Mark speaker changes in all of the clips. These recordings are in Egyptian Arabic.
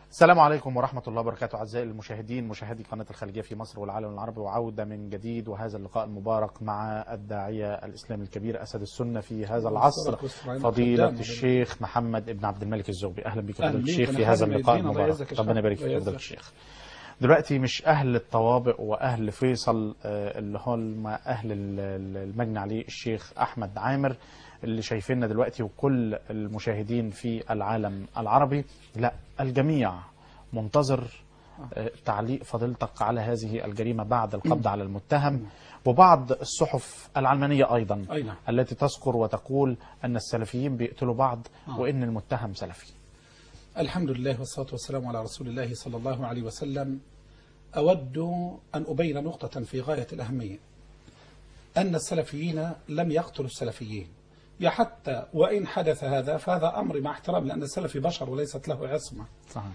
Speaker 1: السلام عليكم ورحمة الله وبركاته أعزائي المشاهدين مشاهدي قناة الخليجية في مصر والعالم العربي وعودة من جديد وهذا اللقاء المبارك مع الداعية الإسلامي الكبير أسد السنة في هذا العصر فضيلة الشيخ محمد ابن عبد الملك الزغبي أهلا بك فضيلة الشيخ في هذا اللقاء المبارك ربنا يبارك فيك فضيلة الشيخ دلوقتي مش أهل الطوابق وأهل فيصل آه، اللي هم أهل ال- ال- المجني عليه الشيخ أحمد عامر اللي شايفيننا دلوقتي وكل المشاهدين في العالم العربي لا الجميع منتظر آه، تعليق فضيلتك على هذه الجريمة بعد القبض على المتهم وبعض الصحف العلمانية أيضا
Speaker 2: أي نعم.
Speaker 1: التي تذكر وتقول أن السلفيين بيقتلوا بعض
Speaker 2: آه.
Speaker 1: وإن المتهم سلفي
Speaker 2: الحمد لله والصلاة والسلام على رسول الله صلى الله عليه وسلم أود أن أبين نقطة في غاية الأهمية أن السلفيين لم يقتلوا السلفيين يا حتى وإن حدث هذا فهذا أمر مع احترام لأن السلفي بشر وليست له عصمة
Speaker 1: صحيح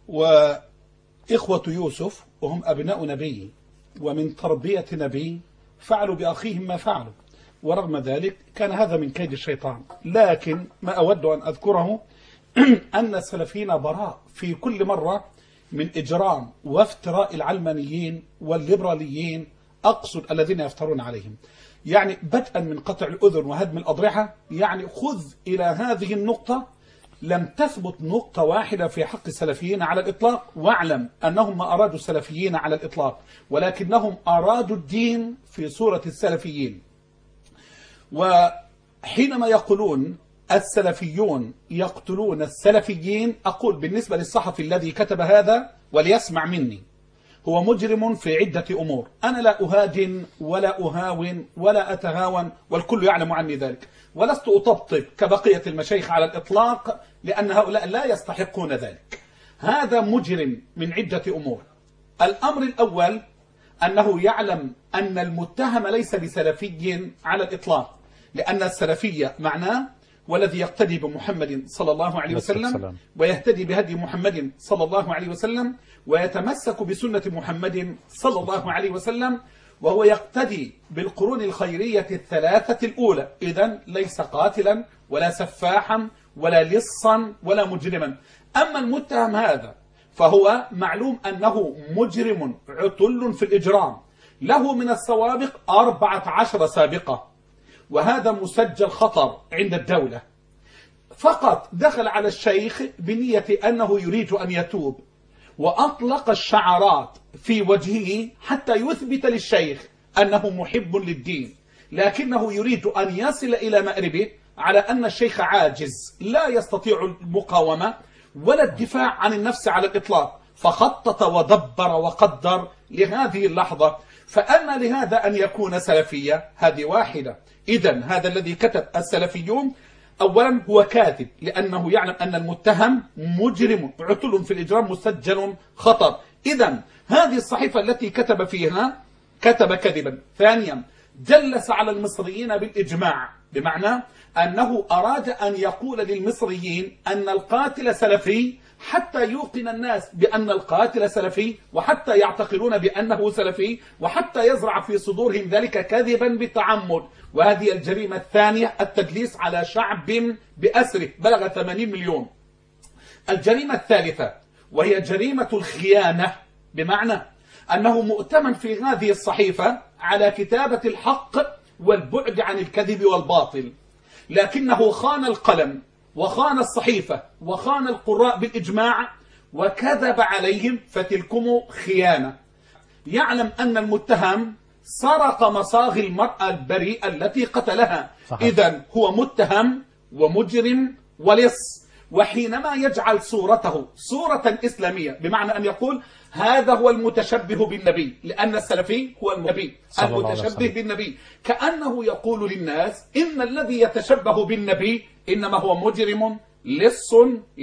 Speaker 2: وإخوة يوسف وهم أبناء نبي ومن تربية نبي فعلوا بأخيهم ما فعلوا ورغم ذلك كان هذا من كيد الشيطان لكن ما أود أن أذكره أن السلفيين براء في كل مرة من إجرام وافتراء العلمانيين والليبراليين أقصد الذين يفترون عليهم يعني بدءا من قطع الأذن وهدم الأضرحة يعني خذ إلى هذه النقطة لم تثبت نقطة واحدة في حق السلفيين على الإطلاق واعلم أنهم ما أرادوا السلفيين على الإطلاق ولكنهم أرادوا الدين في صورة السلفيين وحينما يقولون السلفيون يقتلون السلفيين أقول بالنسبة للصحفي الذي كتب هذا وليسمع مني هو مجرم في عدة أمور أنا لا أهاجن ولا أهاون ولا أتهاون والكل يعلم عني ذلك ولست أطبطب كبقية المشايخ على الإطلاق لأن هؤلاء لا يستحقون ذلك هذا مجرم من عدة أمور الأمر الأول أنه يعلم أن المتهم ليس بسلفي على الإطلاق لأن السلفية معناه والذي يقتدي بمحمد صلى الله عليه
Speaker 1: عليه الصلاة
Speaker 2: وسلم
Speaker 1: والسلام.
Speaker 2: ويهتدي بهدي محمد صلى الله عليه وسلم ويتمسك بسنة محمد صلى الله عليه وسلم وهو يقتدي بالقرون الخيرية الثلاثة الأولى إذا ليس قاتلا ولا سفاحا ولا لصا ولا مجرما أما المتهم هذا فهو معلوم أنه مجرم عتل في الإجرام له من السوابق أربعة عشر سابقة وهذا مسجل خطر عند الدولة فقط دخل على الشيخ بنية أنه يريد أن يتوب وأطلق الشعارات في وجهه حتى يثبت للشيخ أنه محب للدين لكنه يريد أن يصل إلى مأربه على أن الشيخ عاجز لا يستطيع المقاومة ولا الدفاع عن النفس على الإطلاق فخطط ودبر وقدر لهذه اللحظة فأن لهذا أن يكون سلفية هذه واحدة إذا هذا الذي كتب السلفيون أولا هو كاذب لأنه يعلم أن المتهم مجرم عتل في الإجرام مسجل خطر إذا هذه الصحيفة التي كتب فيها كتب كذبا ثانيا جلس على المصريين بالإجماع بمعنى أنه أراد أن يقول للمصريين أن القاتل سلفي حتى يوقن الناس بأن القاتل سلفي وحتى يعتقدون بأنه سلفي وحتى يزرع في صدورهم ذلك كذبا بالتعمد وهذه الجريمة الثانية التدليس على شعب بأسره بلغ 80 مليون الجريمة الثالثة وهي جريمة الخيانة بمعنى أنه مؤتمن في هذه الصحيفة على كتابة الحق والبعد عن الكذب والباطل لكنه خان القلم وخان الصحيفة وخان القراء بالإجماع وكذب عليهم فتلكم خيانة يعلم أن المتهم سرق مصاغ المرأة البريئة التي قتلها
Speaker 1: صحيح.
Speaker 2: إذا هو متهم ومجرم ولص وحينما يجعل صورته صورة إسلامية بمعنى أن يقول هذا هو المتشبه بالنبي لأن السلفي هو النبي
Speaker 1: صلى الله عليه
Speaker 2: المتشبه
Speaker 1: وسلم.
Speaker 2: بالنبي كأنه يقول للناس إن الذي يتشبه بالنبي إنما هو مجرم لص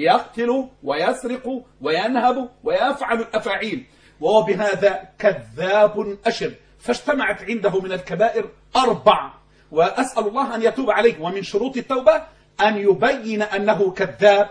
Speaker 2: يقتل ويسرق وينهب ويفعل الأفاعيل وهو بهذا كذاب أشر فاجتمعت عنده من الكبائر أربع وأسأل الله أن يتوب عليه ومن شروط التوبة أن يبين أنه كذاب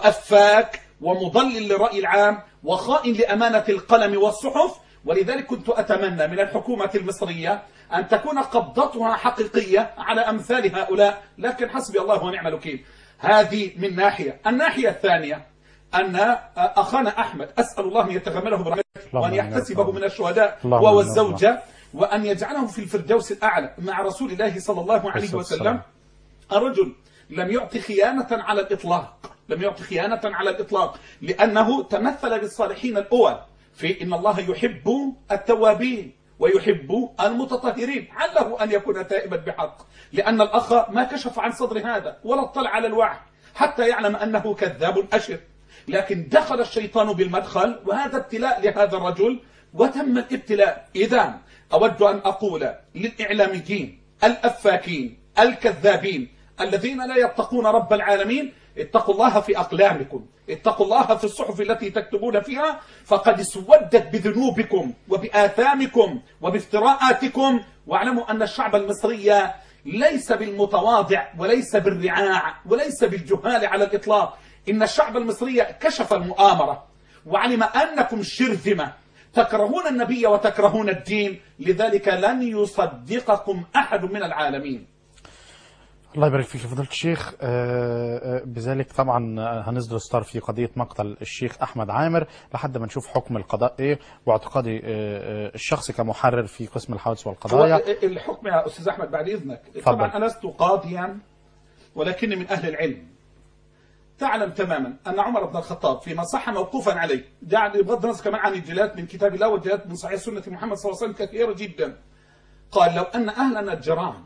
Speaker 2: وأفاك ومضلل للرأي العام وخائن لأمانة القلم والصحف ولذلك كنت أتمنى من الحكومة المصرية أن تكون قبضتها حقيقية على أمثال هؤلاء لكن حسبي الله ونعم الوكيل هذه من ناحية الناحية الثانية أن أخانا أحمد أسأل الله أن يتغمله برحمته
Speaker 1: اللهم
Speaker 2: وأن
Speaker 1: آمين يا
Speaker 2: يحتسبه
Speaker 1: رب.
Speaker 2: من الشهداء
Speaker 1: اللهم
Speaker 2: هو
Speaker 1: آمين.
Speaker 2: والزوجة وأن يجعله في الفردوس الأعلى مع رسول الله صلى الله عليه
Speaker 1: الصلاة
Speaker 2: وسلم
Speaker 1: والسلام.
Speaker 2: الرجل لم يعطي خيانة على الإطلاق لم يعطي خيانة على الإطلاق لأنه تمثل بالصالحين الأول في إن الله يحب التوابين ويحب المتطهرين عله أن يكون تائبا بحق لأن الأخ ما كشف عن صدر هذا ولا اطلع على الوعي حتى يعلم أنه كذاب أشر لكن دخل الشيطان بالمدخل وهذا ابتلاء لهذا الرجل وتم الابتلاء إذا أود أن أقول للإعلاميين الأفاكين الكذابين الذين لا يتقون رب العالمين اتقوا الله في أقلامكم اتقوا الله في الصحف التي تكتبون فيها فقد اسودت بذنوبكم وبآثامكم وبافتراءاتكم واعلموا أن الشعب المصري ليس بالمتواضع وليس بالرعاع وليس بالجهال على الإطلاق إن الشعب المصري كشف المؤامرة وعلم أنكم شرذمة تكرهون النبي وتكرهون الدين لذلك لن يصدقكم أحد من العالمين
Speaker 1: الله يبارك فيك يا فضيلة الشيخ آه، آه، بذلك طبعا هنصدر ستار في قضية مقتل الشيخ أحمد عامر لحد ما نشوف حكم القضاء إيه واعتقادي آه، آه، الشخصي كمحرر في قسم الحوادث
Speaker 2: هو
Speaker 1: والقضايا
Speaker 2: الحكم يا أستاذ أحمد بعد إذنك
Speaker 1: تفضل.
Speaker 2: طبعا أنا لست قاضيا ولكني من أهل العلم تعلم تماما أن عمر بن الخطاب فيما صح موقوفا عليه يعني بغض النظر كمان عن الجلالات من كتاب الله والجلالات من صحيح سنة محمد صلى الله عليه وسلم كثيرة جدا قال لو أن أهل نجران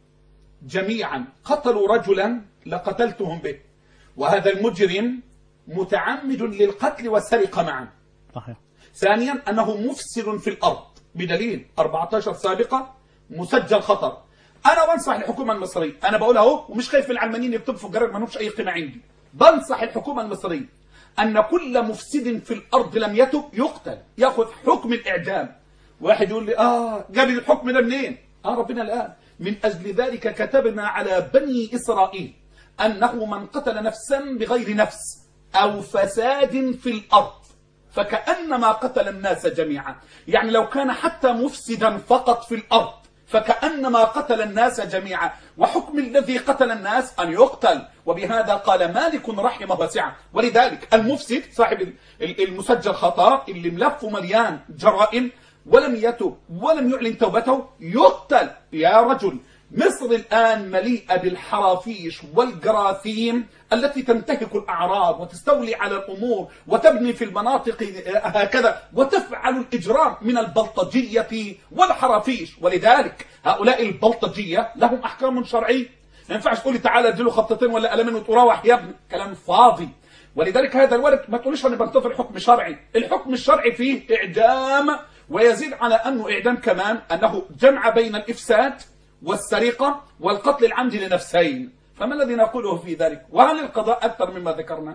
Speaker 2: جميعا قتلوا رجلا لقتلتهم به وهذا المجرم متعمد للقتل والسرقة معا
Speaker 1: صحيح
Speaker 2: ثانيا أنه مفسد في الأرض بدليل 14 سابقة مسجل خطر أنا بنصح الحكومة المصرية أنا بقول أهو ومش خايف من العلمانيين يكتبوا في الجرائد ما لهمش أي قيمة عندي بنصح الحكومة المصرية أن كل مفسد في الأرض لم يتب يقتل يأخذ حكم الإعدام واحد يقول لي آه جاب لي الحكم ده منين آه ربنا الآن من أجل ذلك كتبنا على بني إسرائيل أنه من قتل نفسا بغير نفس أو فساد في الأرض فكأنما قتل الناس جميعا يعني لو كان حتى مفسدا فقط في الأرض فكأنما قتل الناس جميعا وحكم الذي قتل الناس أن يقتل وبهذا قال مالك رحمه وسعه ولذلك المفسد صاحب ال- ال- المسجل خطأ اللي ملفه مليان جرائم ولم يتب ولم يعلن توبته يقتل يا رجل مصر الآن مليئة بالحرافيش والجراثيم التي تنتهك الأعراض وتستولي على الأمور وتبني في المناطق هكذا وتفعل الإجرام من البلطجية والحرافيش ولذلك هؤلاء البلطجية لهم أحكام شرعية ما ينفعش تقولي تعالى اديله خطتين ولا قلمين وتروح يا ابني كلام فاضي ولذلك هذا الولد ما تقوليش انا بنتظر حكم شرعي الحكم الشرعي فيه اعدام ويزيد على انه اعدام كمان انه جمع بين الافساد والسرقه والقتل العمد لنفسين فما الذي نقوله في ذلك وهل القضاء اكثر مما ذكرنا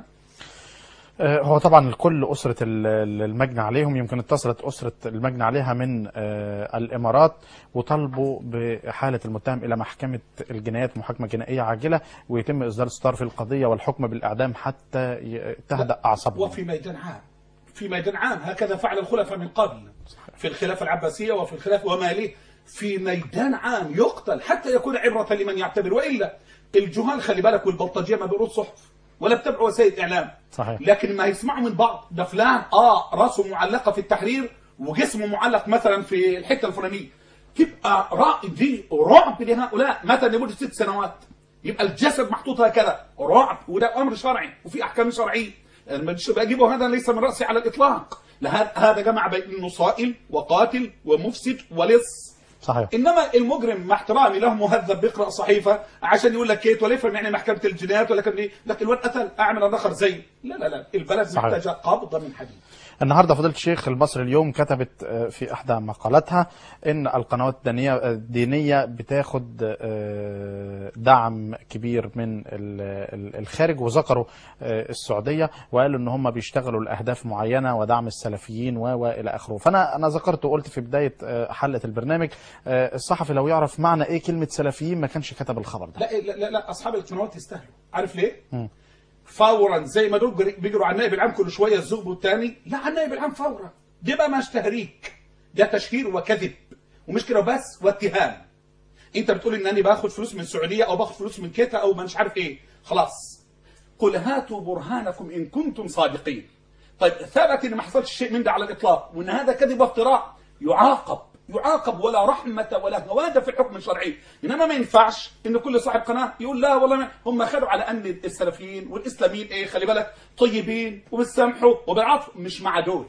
Speaker 1: آه، هو طبعا الكل أسرة ال- ال- المجني عليهم يمكن اتصلت أسرة المجني عليها من آه، الإمارات وطالبوا بحالة المتهم إلى محكمة الجنايات محاكمة جنائية عاجلة ويتم إصدار ستار في القضية والحكم بالإعدام حتى ي- تهدأ أعصابهم
Speaker 2: وفي ميدان عام في ميدان عام هكذا فعل الخلفاء من قبل في الخلافة العباسية وفي الخلافة وما ليه في ميدان عام يقتل حتى يكون عبرة لمن يعتبر وإلا الجهال خلي بالك والبلطجية ما بيقولوا صحف ولا بتابعوا وسائل إعلام
Speaker 1: صحيح.
Speaker 2: لكن ما يسمعوا من بعض ده فلان آه راسه معلقة في التحرير وجسمه معلق مثلا في الحتة الفلانية تبقى رأي دي رعب لهؤلاء متى لمدة ست سنوات يبقى الجسد محطوط هكذا رعب وده امر شرعي وفي احكام شرعيه لما بجيبه هذا ليس من راسي على الاطلاق لا هذا جمع بين انه صائل وقاتل ومفسد ولص
Speaker 1: صحيح
Speaker 2: انما المجرم مع احترامي له مهذب بيقرا صحيفه عشان يقول لك كيت ولا يفهم يعني محكمه الجنايات ولا كان ايه لكن الواد قتل اعمل الاخر زي لا لا لا البلد
Speaker 1: صحيح.
Speaker 2: محتاجه قبضه من حديد
Speaker 1: النهارده فضيله الشيخ المصري اليوم كتبت آه، في احدى مقالاتها ان القنوات الدينيه الدينيه بتاخد آه، دعم كبير من ال- ال- الخارج وذكروا آه، السعوديه وقالوا ان هم بيشتغلوا لاهداف معينه ودعم السلفيين و والى اخره فانا انا ذكرت وقلت في بدايه آه، حلقه البرنامج آه، الصحفي لو يعرف معنى ايه كلمه سلفيين ما كانش كتب الخبر ده
Speaker 2: لا لا لا, لا اصحاب القنوات يستاهلوا عارف ليه؟ فورا زي ما دول بيجري- بيجروا على النائب العام كل شويه الزوب والتاني لا على النائب العام فورا دي بقى مش تهريج ده تشهير وكذب ومش كده بس واتهام انت بتقول ان انا باخد فلوس من السعوديه او باخد فلوس من كيتا او ما مش عارف ايه خلاص قل هاتوا برهانكم إن كنتم صادقين طيب ثبت إن ما حصلش شيء من ده على الإطلاق وإن هذا كذب وافتراء يعاقب يعاقب ولا رحمة ولا هوادة في الحكم الشرعي إنما ما ينفعش إن كل صاحب قناة يقول لا والله ما هم خدوا على أن السلفيين والإسلاميين إيه خلي بالك طيبين وبيسامحوا وبالعطف مش مع دول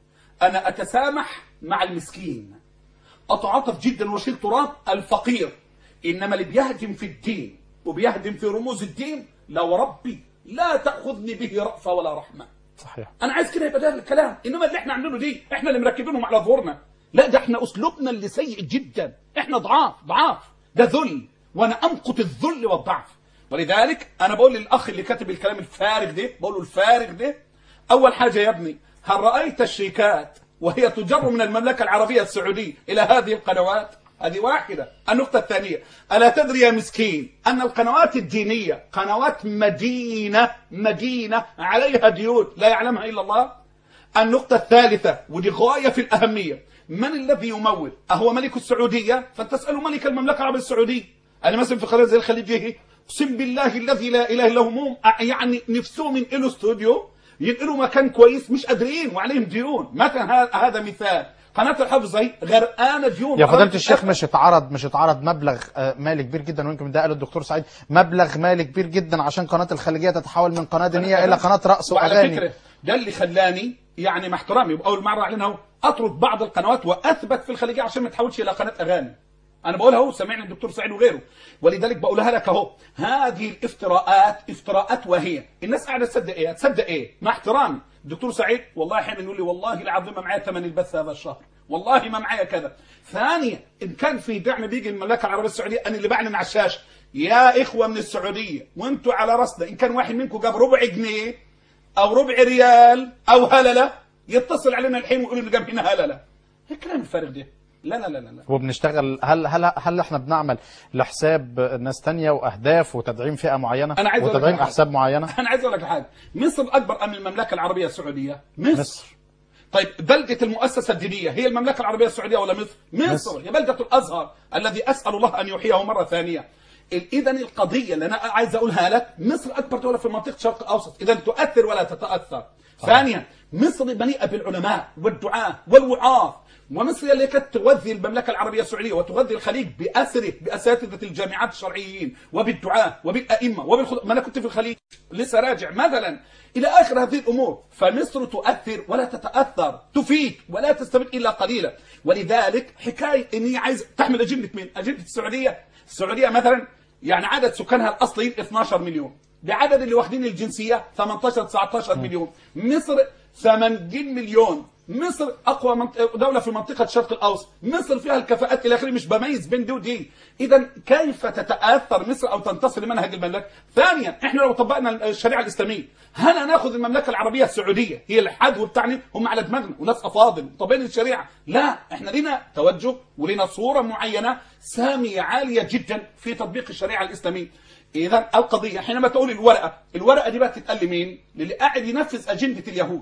Speaker 2: أنا أتسامح مع المسكين أتعاطف جدا واشيل تراب الفقير إنما اللي بيهدم في الدين وبيهدم في رموز الدين لا وربي لا تأخذني به رأفة ولا رحمة
Speaker 1: صحيح
Speaker 2: انا عايز كده يبقى ده الكلام انما اللي احنا عاملينه دي احنا اللي مركبينهم على ظهورنا لا ده احنا اسلوبنا اللي سيء جدا احنا ضعاف ضعاف ده ذل وانا امقت الذل والضعف ولذلك انا بقول للاخ اللي كاتب الكلام الفارغ ده بقول له الفارغ ده اول حاجه يا ابني هل رايت الشيكات وهي تجر من المملكه العربيه السعوديه الى هذه القنوات هذه واحده النقطه الثانيه الا تدري يا مسكين ان القنوات الدينيه قنوات مدينه مدينه عليها ديون لا يعلمها الا الله النقطة الثالثة ودي غاية في الأهمية من الذي يمول أهو ملك السعودية فتسأل ملك المملكة العربية السعودية أنا مثلا في قناة زي الخليج هيك اقسم بالله الذي لا إله إلا هو هم يعني نفسهم ينقلوا استوديو ينقلوا مكان كويس مش قادرين وعليهم ديون مثلا ه- هذا مثال قناة الحفظ هي غرقانة ديون
Speaker 1: يا فضيلة الشيخ مش اتعرض مش اتعرض مبلغ آه، مالي كبير جدا ويمكن ده قاله الدكتور سعيد مبلغ مالي كبير جدا عشان قناة الخليجية تتحول من قناة دينية إلى قناة رقص
Speaker 2: وعلى
Speaker 1: وأغاني
Speaker 2: فكرة ده اللي خلاني يعني مع احترامي وأول مرة أعلنها أهو، أطرد بعض القنوات وأثبت في الخليجية عشان ما تحولش إلى قناة أغاني أنا بقولها أهو سمعني الدكتور سعيد وغيره ولذلك بقولها لك أهو هذه الافتراءات افتراءات وهي الناس قاعدة تصدق إيه تصدق إيه مع احترامي الدكتور سعيد والله احيانا يقول لي والله العظيم ما معايا ثمن البث هذا الشهر والله ما معايا كذا ثانيا إن كان في دعم بيجي من المملكة العربية السعودية أنا اللي بعلن على الشاشة يا إخوة من السعودية وانتوا على رصدة إن كان واحد منكم جاب ربع جنيه او ربع ريال او هلله يتصل علينا الحين ويقول لنا جاب هنا هلله ايه الكلام الفارغ ده لا لا لا لا, لا.
Speaker 1: وبنشتغل هل هل هل احنا بنعمل لحساب ناس تانية واهداف وتدعيم فئة معينة
Speaker 2: أنا عايز أقول لك
Speaker 1: وتدعيم
Speaker 2: على حاجة.
Speaker 1: احساب معينة
Speaker 2: انا عايز اقول لك حاجه مصر اكبر ام المملكه العربيه السعوديه مصر,
Speaker 1: مصر
Speaker 2: طيب بلدة المؤسسة الدينية هي المملكة العربية السعودية ولا مصر؟ مصر,
Speaker 1: مصر.
Speaker 2: هي بلدة الأزهر الذي أسأل الله أن يحييه مرة ثانية إذا القضية اللي أنا عايز أقولها لك مصر أكبر دولة في منطقة الشرق الأوسط إذا تؤثر ولا تتأثر ثانيا مصر مليئة بالعلماء والدعاة والوعاظ ومصر اللي كانت تغذي المملكة العربية السعودية وتغذي الخليج بأسره بأساتذة الجامعات الشرعيين وبالدعاة وبالأئمة وبالخد... ما أنا كنت في الخليج لسه راجع مثلا إلى آخر هذه الأمور فمصر تؤثر ولا تتأثر تفيد ولا تستفيد إلا قليلا ولذلك حكاية إن هي عايز تحمل أجندة مين؟ أجندة السعودية السعودية مثلا يعني عدد سكانها الأصليين 12 مليون بعدد اللي واخدين الجنسية 18 19 مليون مصر 80 مليون مصر اقوى منط- دوله في منطقه الشرق الاوسط مصر فيها الكفاءات الى اخره مش بميز بين دي ودي اذا كيف تتاثر مصر او تنتصر لمنهج المملكه ثانيا احنا لو طبقنا الشريعه الاسلاميه هل هناخذ المملكه العربيه السعوديه هي الحدو بتاعنا هم على دماغنا وناس افاضل طبقين الشريعه لا احنا لنا توجه ولنا صوره معينه ساميه عاليه جدا في تطبيق الشريعه الاسلاميه اذا القضيه حينما تقول الورقه الورقه دي بقى تتقال لمين للي قاعد ينفذ اجنده اليهود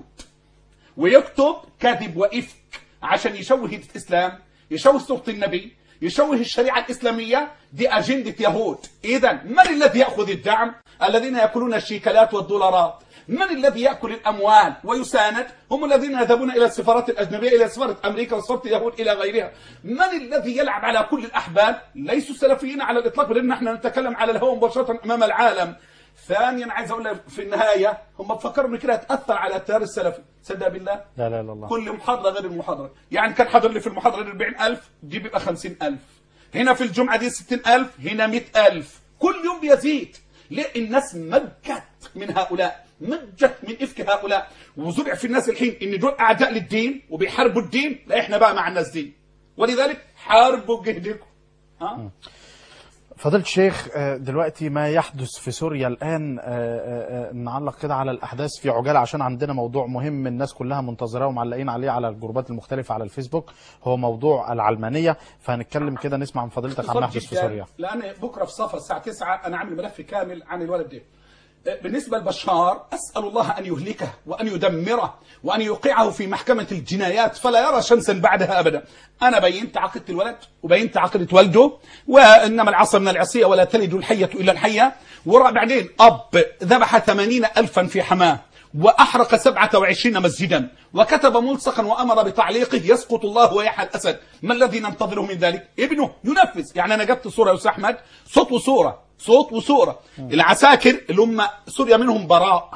Speaker 2: ويكتب كذب وإفك عشان يشوه الإسلام يشوه صورة النبي يشوه الشريعة الإسلامية دي أجندة يهود إذا من الذي يأخذ الدعم الذين يأكلون الشيكلات والدولارات من الذي يأكل الأموال ويساند هم الذين يذهبون إلى السفارات الأجنبية إلى سفارة أمريكا وسفارة اليهود إلى غيرها من الذي يلعب على كل الأحبال ليسوا سلفيين على الإطلاق بل إن احنا نتكلم على الهوى مباشرة أمام العالم ثانيا عايز أقول لك في النهاية هم فكروا إن كده هتأثر على التيار السلفي صدق بالله
Speaker 1: لا لا لا الله
Speaker 2: كل محاضرة غير المحاضرة يعني كان حاضر لي في المحاضرة 40000 دي بيبقى 50000 هنا في الجمعة دي 60000 هنا 100000 كل يوم بيزيد ليه الناس مجت من هؤلاء مجت من إفك هؤلاء وزرع في الناس الحين إن دول أعداء للدين وبيحاربوا الدين لا إحنا بقى مع الناس دي ولذلك حاربوا بجهدكم ها
Speaker 1: فضيلة الشيخ آه، دلوقتي ما يحدث في سوريا الآن آه، آه، آه، نعلق كده على الأحداث في عجالة عشان عندنا موضوع مهم الناس كلها منتظراه ومعلقين عليه على الجروبات المختلفة على الفيسبوك هو موضوع العلمانية فهنتكلم كده نسمع من فضيلتك عن ما
Speaker 2: بالضبط
Speaker 1: يحدث في
Speaker 2: جداً،
Speaker 1: سوريا
Speaker 2: لان بكره في صفا الساعه 9 انا عامل ملف كامل عن الولد ده بالنسبة لبشار أسأل الله أن يهلكه وأن يدمره وأن يوقعه في محكمة الجنايات فلا يرى شمسا بعدها أبدا أنا بينت عقيدة الولد وبينت عقيدة والده وإنما العصا من العصية ولا تلد الحية إلا الحية وبعدين أب ذبح ثمانين ألفا في حماه وأحرق سبعة وعشرين مسجدا وكتب ملصقا وأمر بتعليقه يسقط الله ويحيى الأسد ما الذي ننتظره من ذلك ابنه ينفذ يعني أنا جبت صورة يا أستاذ أحمد صوت وصورة صوت وصورة العساكر اللي هم سوريا منهم براء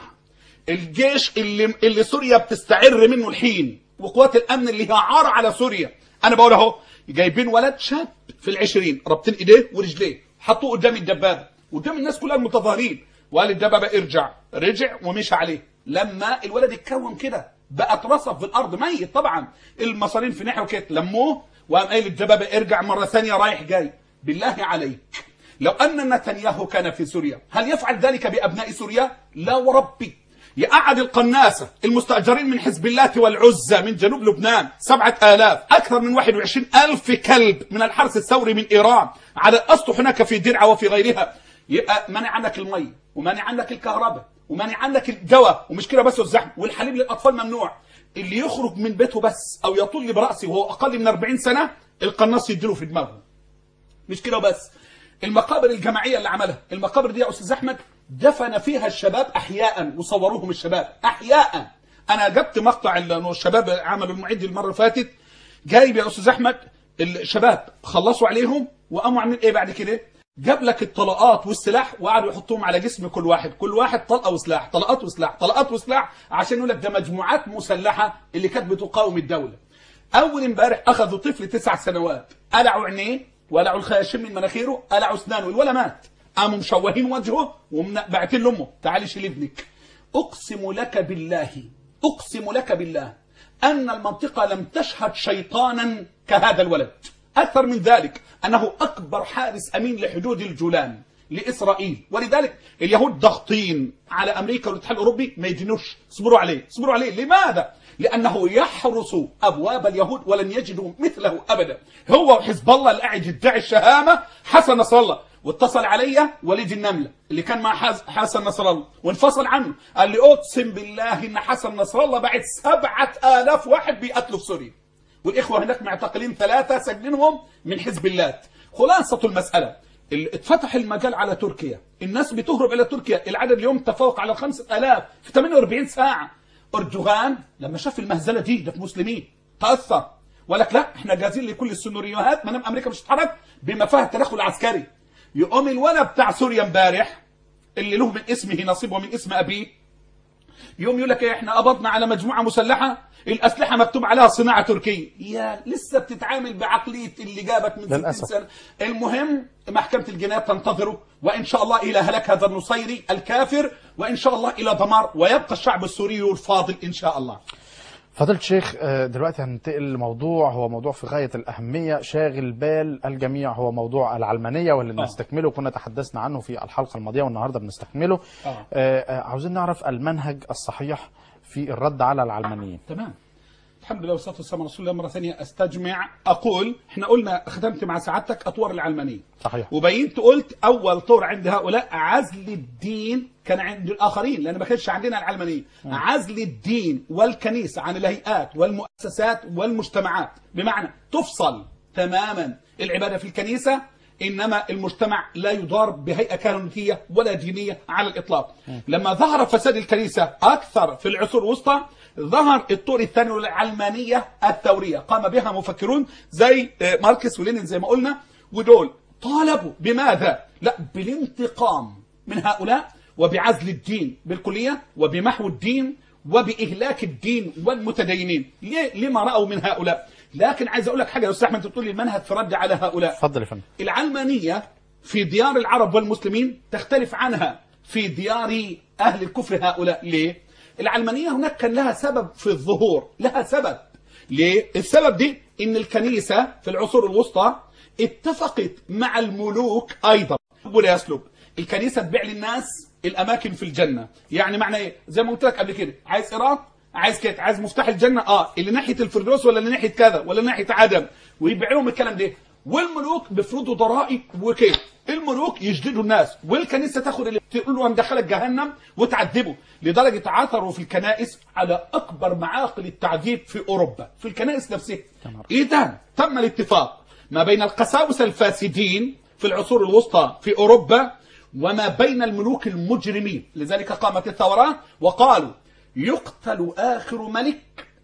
Speaker 2: الجيش اللي اللي سوريا بتستعر منه الحين وقوات الامن اللي هي عار على سوريا انا بقول اهو جايبين ولد شاب في العشرين رابطين ايديه ورجليه حطوه قدام الدبابه قدام الناس كلها المتظاهرين وقال الدبابه ارجع رجع ومشى عليه لما الولد اتكون كده بقى اترصف في الارض ميت طبعا المصارين في ناحيه وكده لموه وقام قايل الدبابه ارجع مره ثانيه رايح جاي بالله عليك لو أن نتنياهو كان في سوريا هل يفعل ذلك بأبناء سوريا؟ لا وربي يقعد القناصة المستأجرين من حزب الله والعزة من جنوب لبنان سبعة آلاف أكثر من واحد وعشرين ألف كلب من الحرس الثوري من إيران على الأسطح هناك في درعا وفي غيرها يبقى منع عنك المي ومنع عنك الكهرباء ومنع عنك الدواء ومش كده بس والزحمة والحليب للأطفال ممنوع اللي يخرج من بيته بس أو يطل برأسه وهو أقل من 40 سنة القناص يديله في دماغه مش كده بس المقابر الجماعية اللي عملها المقابر دي يا أستاذ أحمد دفن فيها الشباب أحياء وصوروهم الشباب أحياء أنا جبت مقطع إنه الشباب عملوا المعد المرة اللي فاتت جايب يا أستاذ أحمد الشباب خلصوا عليهم وقاموا عاملين إيه بعد كده جاب لك الطلقات والسلاح وقعدوا يحطوهم على جسم كل واحد كل واحد طلقه وسلاح طلقات وسلاح طلقات وسلاح عشان يقول لك ده مجموعات مسلحه اللي كانت بتقاوم الدوله اول امبارح اخذوا طفل تسع سنوات قلعوا عينيه ولعوا الخياشيم من مناخيره قلعوا اسنانه الولا مات قاموا مشوهين وجهه وبعتين لامه تعالي شيل ابنك اقسم لك بالله اقسم لك بالله ان المنطقه لم تشهد شيطانا كهذا الولد اكثر من ذلك انه اكبر حارس امين لحدود الجولان لاسرائيل ولذلك اليهود ضاغطين على امريكا والاتحاد الاوروبي ما يدينوش اصبروا عليه اصبروا عليه لماذا لانه يحرس ابواب اليهود ولن يجدوا مثله ابدا هو وحزب الله اللي قاعد يدعي الشهامه حسن نصر الله واتصل عليا وليد النمله اللي كان مع حسن نصر الله وانفصل عنه قال لي اقسم بالله ان حسن نصر الله بعد سبعة آلاف واحد بيقتلوا في سوريا والاخوه هناك معتقلين ثلاثه سجنهم من حزب الله خلاصه المساله اتفتح المجال على تركيا الناس بتهرب الى تركيا العدد اليوم تفوق على 5000 في 48 ساعه اردوغان لما شاف المهزله دي ده في مسلمين تاثر ولك لا احنا جاهزين لكل السيناريوهات ما دام امريكا مش هتتحرك بما فيها التدخل العسكري يقوم الولد بتاع سوريا امبارح اللي له من اسمه نصيب ومن اسم ابيه يوم يقول لك ايه احنا قبضنا على مجموعه مسلحه الاسلحه مكتوب عليها صناعه تركيه يا لسه بتتعامل بعقليه اللي جابك من 60
Speaker 1: للأسف.
Speaker 2: سنه المهم محكمه الجنايات تنتظره وان شاء الله الى هلاك هذا النصيري الكافر وان شاء الله الى دمار ويبقى الشعب السوري الفاضل ان شاء الله
Speaker 1: فضيلة الشيخ آه، دلوقتي هننتقل لموضوع هو موضوع في غاية الأهمية شاغل بال الجميع هو موضوع العلمانية واللي
Speaker 2: آه.
Speaker 1: نستكمله كنا تحدثنا عنه في الحلقة الماضية والنهاردة بنستكمله
Speaker 2: آه.
Speaker 1: آه، آه، عاوزين نعرف المنهج الصحيح في الرد على العلمانيين
Speaker 2: تمام الحمد لله والصلاه والسلام على رسول الله مره ثانيه استجمع اقول احنا قلنا ختمت مع سعادتك اطوار العلمانيه
Speaker 1: صحيح
Speaker 2: وبينت قلت اول طور عند هؤلاء عزل الدين كان عند الاخرين لان ما كانش عندنا العلمانيه عزل الدين والكنيسه عن الهيئات والمؤسسات والمجتمعات بمعنى تفصل تماما العباده في الكنيسه انما المجتمع لا يضار بهيئه كهنوتيه ولا دينيه على الاطلاق لما ظهر فساد الكنيسه اكثر في العصور الوسطى ظهر الطور الثاني للعلمانيه الثوريه قام بها مفكرون زي آه، ماركس ولينين زي ما قلنا ودول طالبوا بماذا؟ لا بالانتقام من هؤلاء وبعزل الدين بالكلية وبمحو الدين وبإهلاك الدين والمتدينين ليه؟ لما رأوا من هؤلاء لكن عايز أقول لك حاجة يا أستاذ أحمد تقول لي المنهج في رد على هؤلاء
Speaker 1: اتفضل يا فندم
Speaker 2: العلمانية في ديار العرب والمسلمين تختلف عنها في ديار أهل الكفر هؤلاء ليه؟ العلمانية هناك كان لها سبب في الظهور لها سبب ليه؟ السبب دي إن الكنيسة في العصور الوسطى اتفقت مع الملوك أيضا ولا يسلب الكنيسة تبيع للناس الأماكن في الجنة يعني معنى إيه؟ زي ما قلت لك قبل كده عايز إيران عايز كده عايز مفتاح الجنة اه اللي ناحية الفردوس ولا اللي ناحية كذا ولا ناحية عدم ويبيع لهم الكلام ده والملوك بيفرضوا ضرائب وكيف الملوك يجلدوا الناس والكنيسه تاخد اللي تقول له مدخلك جهنم وتعذبه لدرجه عثروا في الكنائس على اكبر معاقل التعذيب في اوروبا في الكنائس نفسها اذا تم الاتفاق ما بين القساوسه الفاسدين في العصور الوسطى في اوروبا وما بين الملوك المجرمين لذلك قامت الثورات وقالوا يقتل اخر ملك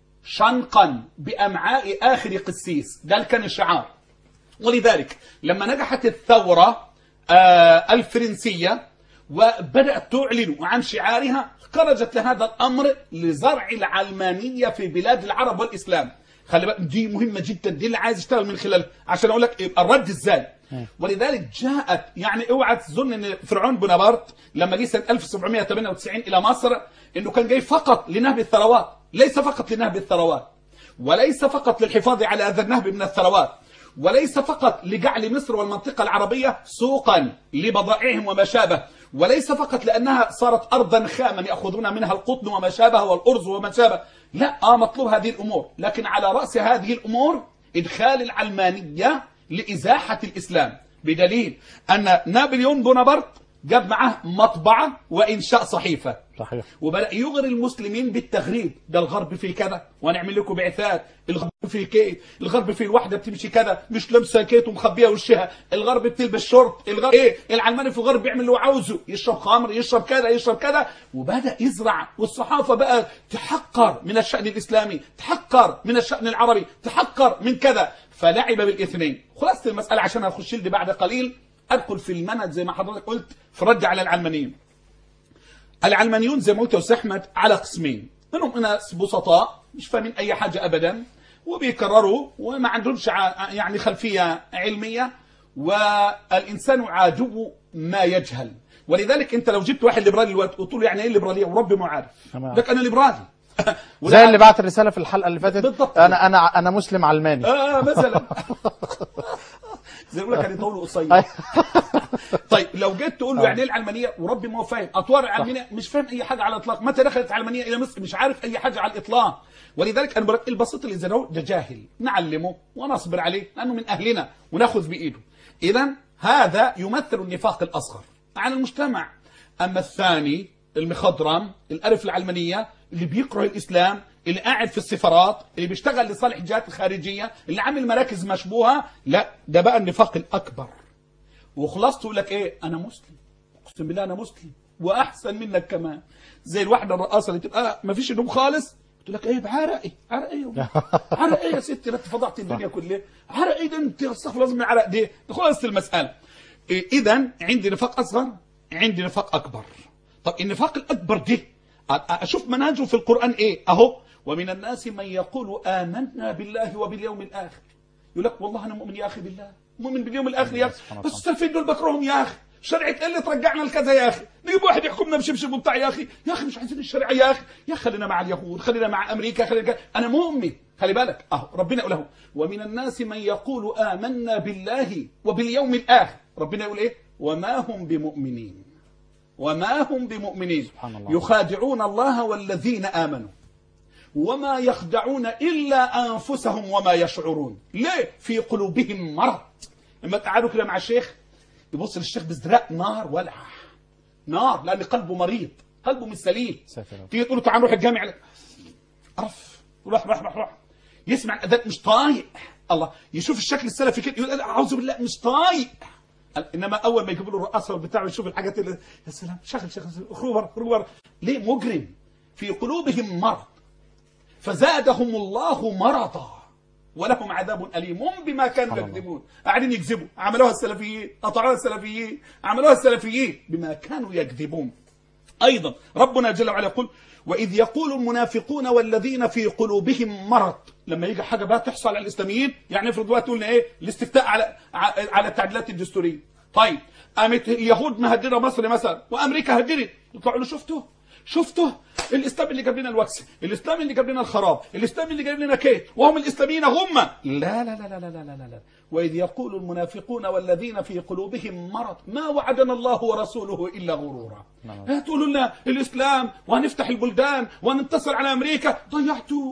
Speaker 2: شنقا بامعاء اخر قسيس ده كان الشعار ولذلك لما نجحت الثورة آه، الفرنسية وبدأت تعلن عن شعارها خرجت لهذا الأمر لزرع العلمانية في بلاد العرب والإسلام خلي بالك دي مهمة جدا دي اللي عايز اشتغل من خلالها عشان اقول لك يبقى الرد ازاي ولذلك جاءت يعني اوعى تظن ان فرعون بونابرت لما جه سنه 1798 الى مصر انه كان جاي فقط لنهب الثروات ليس فقط لنهب الثروات وليس فقط للحفاظ على هذا النهب من الثروات وليس فقط لجعل مصر والمنطقة العربية سوقا لبضائعهم وما شابه وليس فقط لأنها صارت أرضا خاما يأخذون منها القطن وما شابه والأرز وما شابه لا آه مطلوب هذه الأمور لكن على رأس هذه الأمور إدخال العلمانية لإزاحة الإسلام بدليل أن نابليون بونابرت جاب معاه مطبعة وإنشاء صحيفة
Speaker 1: صحيح
Speaker 2: وبدأ يغري المسلمين بالتغريب ده الغرب فيه كذا ونعمل لكم بعثات الغرب فيه كيت الغرب فيه الواحدة بتمشي كذا مش لابسه كيت ومخبيه وشها الغرب بتلبس شورت الغرب ايه العلماني في الغرب بيعمل اللي هو عاوزه يشرب خمر يشرب كذا يشرب كذا وبدأ يزرع والصحافة بقى تحقر من الشأن الإسلامي تحقر من الشأن العربي تحقر من كذا فلعب بالاثنين خلاصة المسألة عشان أخش لي بعد قليل أدخل في المنهج زي ما حضرتك قلت في رد على العلمانيين العلمانيون زي ما قلت يا استاذ احمد على قسمين منهم ناس بسطاء مش فاهمين اي حاجه ابدا وبيكرروا وما عندهمش ع- يعني خلفيه علميه والانسان عاجب ما يجهل ولذلك انت لو جبت واحد ليبرالي دلوقتي قلت له يعني ايه الليبراليه وربي ما عارف
Speaker 1: تمام.
Speaker 2: لك انا ليبرالي
Speaker 1: زي اللي بعت الرسالة في الحلقة اللي فاتت
Speaker 2: بالضبط.
Speaker 1: أنا أنا أنا مسلم علماني
Speaker 2: اه مثلا زي ما بيقول لك يعني طول قصير
Speaker 1: أي-
Speaker 2: طيب لو جيت تقول له
Speaker 1: آه.
Speaker 2: يعني ايه العلمانيه وربي ما هو فاهم اطوار العلمانيه مش فاهم اي حاجه على الاطلاق متى دخلت العلمانيه الى مصر مش عارف اي حاجه على الاطلاق ولذلك انا بقول لك البسيط اللي زي ده ده جاهل نعلمه ونصبر عليه لانه من اهلنا وناخذ بايده اذا هذا يمثل النفاق الاصغر على المجتمع اما الثاني المخضرم الالف العلمانيه اللي بيكره الاسلام اللي قاعد في السفارات اللي بيشتغل لصالح الجهات الخارجيه اللي عامل مراكز مشبوهه لا ده بقى النفاق الاكبر وخلاص تقول لك ايه انا مسلم اقسم بالله انا مسلم واحسن منك كمان زي الواحده الرقاصه اللي تبقى ما فيش نوم خالص تقول لك ايه بعرقي عرق ايه عرق ايه يا ستي لا انت فضحت الدنيا كلها عرق ايه ده انت استغفر الله من عرق دي خلاص المساله إيه اذا عندي نفاق اصغر عندي نفاق اكبر طب النفاق الاكبر ده أ- اشوف منهجه في القران ايه اهو ومن الناس من يقول امنا بالله وباليوم الاخر يقول لك والله انا مؤمن يا اخي بالله مؤمن باليوم الاخر يا اخي
Speaker 1: سبحان
Speaker 2: بس
Speaker 1: الله.
Speaker 2: السلفيين دول بكرههم يا اخي شريعه ايه اللي ترجعنا لكذا يا اخي نجيب واحد يحكمنا بشبشب وبتاع يا اخي يا اخي مش عايزين الشريعه يا اخي يا أخي خلينا مع اليهود خلينا مع امريكا خلينا كذا. انا مؤمن خلي بالك اهو ربنا يقول له ومن الناس من يقول امنا بالله وباليوم الاخر ربنا يقول ايه وما هم بمؤمنين وما هم بمؤمنين
Speaker 1: سبحان الله.
Speaker 2: يخادعون الله والذين امنوا وما يخدعون إلا أنفسهم وما يشعرون ليه؟ في قلوبهم مرض لما تقعدوا كده مع الشيخ يبص للشيخ بازدراء نار ولع نار لأن قلبه مريض قلبه مش سليم
Speaker 1: ساتر يا رب.
Speaker 2: تيجي تقول له تعال نروح الجامع عرف روح روح روح روح يسمع الأذان مش طايق الله يشوف الشكل السلفي كده يقول أعوذ بالله مش طايق انما اول ما يجيبوا له الرقاصه والبتاع ويشوف الحاجات اللي يا سلام شغل شغل اخرجوا بره اخرجوا بره ليه مجرم في قلوبهم مرض فزادهم الله مرضا ولهم عذاب أليم بما كانوا
Speaker 1: سبحان الله.
Speaker 2: يكذبون قاعدين يكذبوا عملوها السلفيين أطاعوها السلفيين عملوها السلفيين بما كانوا يكذبون أيضا ربنا جل وعلا يقول وإذ يقول المنافقون والذين في قلوبهم مرض لما يجي حاجة بقى تحصل على الإسلاميين يعني افرض دلوقتي قلنا إيه الاستفتاء على ع- على التعديلات الدستورية طيب قامت اليهود مهددة مصر مثلا وأمريكا هددت يطلعوا له شفتوا شفتوا الاسلام اللي جاب لنا الوكس الاسلام اللي جاب لنا الخراب الاسلام اللي جاب لنا كيت وهم الاسلاميين هم لا لا لا لا لا لا لا لا واذ يقول المنافقون والذين في قلوبهم مرض ما وعدنا الله ورسوله الا غرورا
Speaker 1: نعم.
Speaker 2: لا تقولوا لنا الاسلام وهنفتح البلدان وهننتصر على امريكا ضيعتوا ده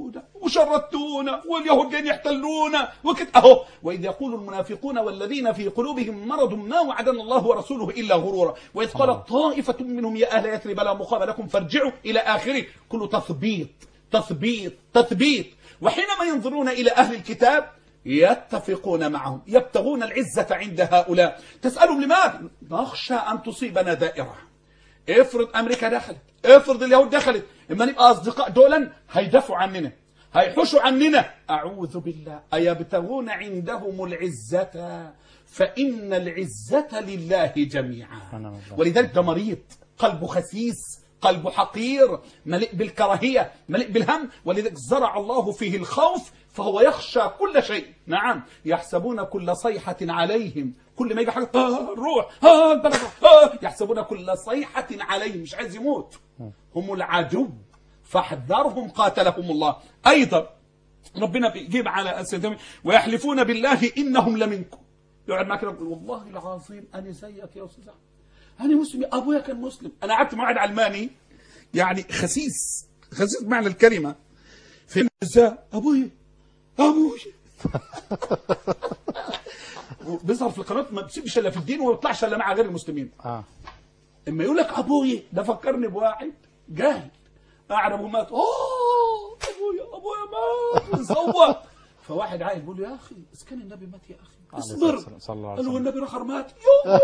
Speaker 2: وشردونا واليهود جايين يحتلونا وكده اهو واذ يقول المنافقون والذين في قلوبهم مرض ما وعدنا الله ورسوله الا غرورا واذ قالت طائفه منهم يا اهل يثرب لا مقام لكم فارجعوا الى اخره كله تثبيط تثبيط تثبيط وحينما ينظرون الى اهل الكتاب يتفقون معهم يبتغون العزه عند هؤلاء تسالهم لماذا نخشى ان تصيبنا دائره افرض امريكا دخلت افرض اليهود دخلت اما نبقى اصدقاء دولا هيدافعوا عننا هيحوشوا عننا اعوذ بالله ايبتغون عندهم العزه فان العزه لله جميعا
Speaker 1: سبحان الله.
Speaker 2: ولذلك ده مريض قلبه خسيس قلبه حقير مليء بالكراهيه مليء بالهم ولذلك زرع الله فيه الخوف فهو يخشى كل شيء نعم يحسبون كل صيحه عليهم كل ما يجي حاجه آه روح آه البلد آه يحسبون كل صيحه عليهم مش عايز يموت هم العدو فاحذرهم قاتلهم الله ايضا ربنا بيجيب على أسئلتهم ويحلفون بالله إنهم لمنكم يقعد معاك يقول والله العظيم أنا زيك يا أستاذ أحمد أنا مسلم أبويا كان مسلم أنا قعدت مع واحد علماني يعني خسيس خسيس بمعنى الكلمة في ازاي أبويا أبويا بيظهر في القناة ما بيسيبش إلا في الدين وما بيطلعش إلا مع غير المسلمين
Speaker 1: اه
Speaker 2: اما يقول لك ابويا ده فكرني بواحد جاهل قاعد ابوه مات اوه ابويا ابويا مات ويصوت فواحد عايل بيقول له يا اخي اذا كان النبي مات يا اخي
Speaker 1: عليه
Speaker 2: اصبر
Speaker 1: الصلاة والسلام. صلى الله عليه
Speaker 2: قال له
Speaker 1: وسلم.
Speaker 2: والنبي رخر مات يوه.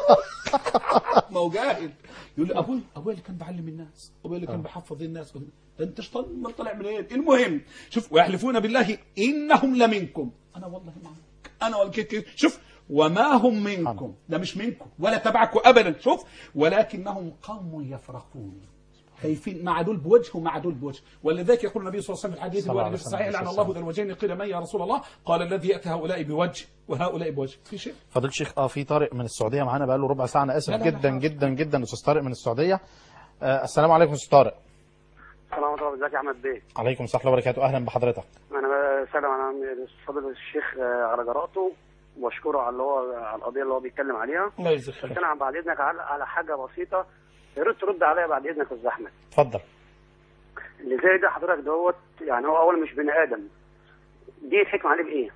Speaker 2: ما هو جاهل يقول لي ابويا ابويا اللي كان بعلم الناس ابويا اللي كان بيحفظ الناس ده انت شطان ما طلع منين المهم شوف ويحلفون بالله انهم لمنكم انا والله معك انا والكيك شوف وما هم منكم ده مش منكم ولا تبعكم ابدا شوف ولكنهم قوم يفرقون خايفين مع دول بوجه ومع دول بوجه ولذلك يقول النبي صلى الله عليه وسلم في الحديث
Speaker 1: صلى الله
Speaker 2: الوارد
Speaker 1: عليه
Speaker 2: في الصحيح
Speaker 1: وسلم.
Speaker 2: لعن الله ذا الوجهين قيل من يا رسول الله قال الذي ياتي هؤلاء بوجه وهؤلاء بوجه في شيء
Speaker 1: فضيل الشيخ اه في طارق من السعوديه معانا بقى له ربع ساعه انا اسف
Speaker 2: لا، لا، لا،
Speaker 1: جدا
Speaker 2: حاضر.
Speaker 1: جدا جدا استاذ طارق من السعوديه آه السلام عليكم استاذ طارق
Speaker 3: السلام عليكم ازيك يا احمد بيه
Speaker 1: عليكم السلام ورحمه الله وبركاته اهلا بحضرتك
Speaker 3: انا بسلم على فضيله الشيخ آه، على جراءته واشكره على اللي هو على القضيه اللي هو بيتكلم عليها
Speaker 2: الله يجزيك
Speaker 3: بس
Speaker 2: خير
Speaker 3: انا بعد اذنك على على حاجه بسيطه يا ريت ترد عليا بعد اذنك يا استاذ احمد
Speaker 1: اتفضل
Speaker 3: اللي زي ده حضرتك دوت يعني هو اولا مش بني ادم دي الحكمه عليه بايه؟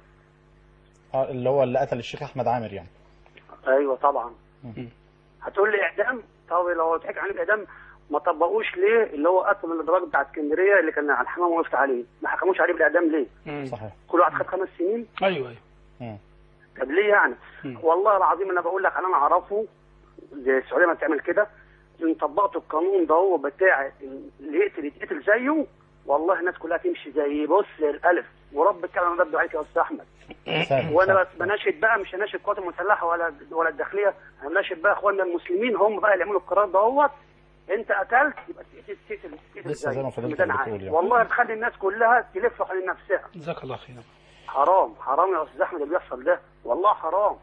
Speaker 1: آه اللي هو اللي قتل الشيخ احمد عامر يعني
Speaker 3: ايوه طبعا هتقول لي اعدام طب لو اتحكم عليه باعدام ما طبقوش ليه اللي هو قتل الادراج بتاع اسكندريه اللي كان على الحمام وقفت عليه ما حكموش عليه بالاعدام ليه؟
Speaker 1: صحيح
Speaker 3: كل واحد خد خمس سنين
Speaker 2: ايوه ايوه
Speaker 1: مم.
Speaker 3: طب ليه يعني؟ والله العظيم انا بقول لك انا اعرفه زي السعوديه ما بتعمل كده ان طبقت القانون ده هو بتاع اللي يقتل يتقتل زيه والله الناس كلها تمشي زي بص الالف ورب الكلام ده بدو عليك يا استاذ احمد
Speaker 1: فاهم
Speaker 3: وانا
Speaker 1: فاهم.
Speaker 3: بس بناشد بقى مش هناشد القوات المسلحه ولا ولا الداخليه هناشد بقى اخواننا المسلمين هم بقى اللي يعملوا القرار دهوت انت قتلت يبقى تقتل تقتل تقتل
Speaker 1: لسه زي ما
Speaker 3: زيه.
Speaker 1: فضلتك
Speaker 3: ميدان
Speaker 1: بتقول
Speaker 3: عام.
Speaker 1: يعني.
Speaker 3: والله تخلي الناس كلها تلف حوالين نفسها
Speaker 2: جزاك الله خير
Speaker 3: حرام حرام يا استاذ احمد اللي بيحصل ده والله حرام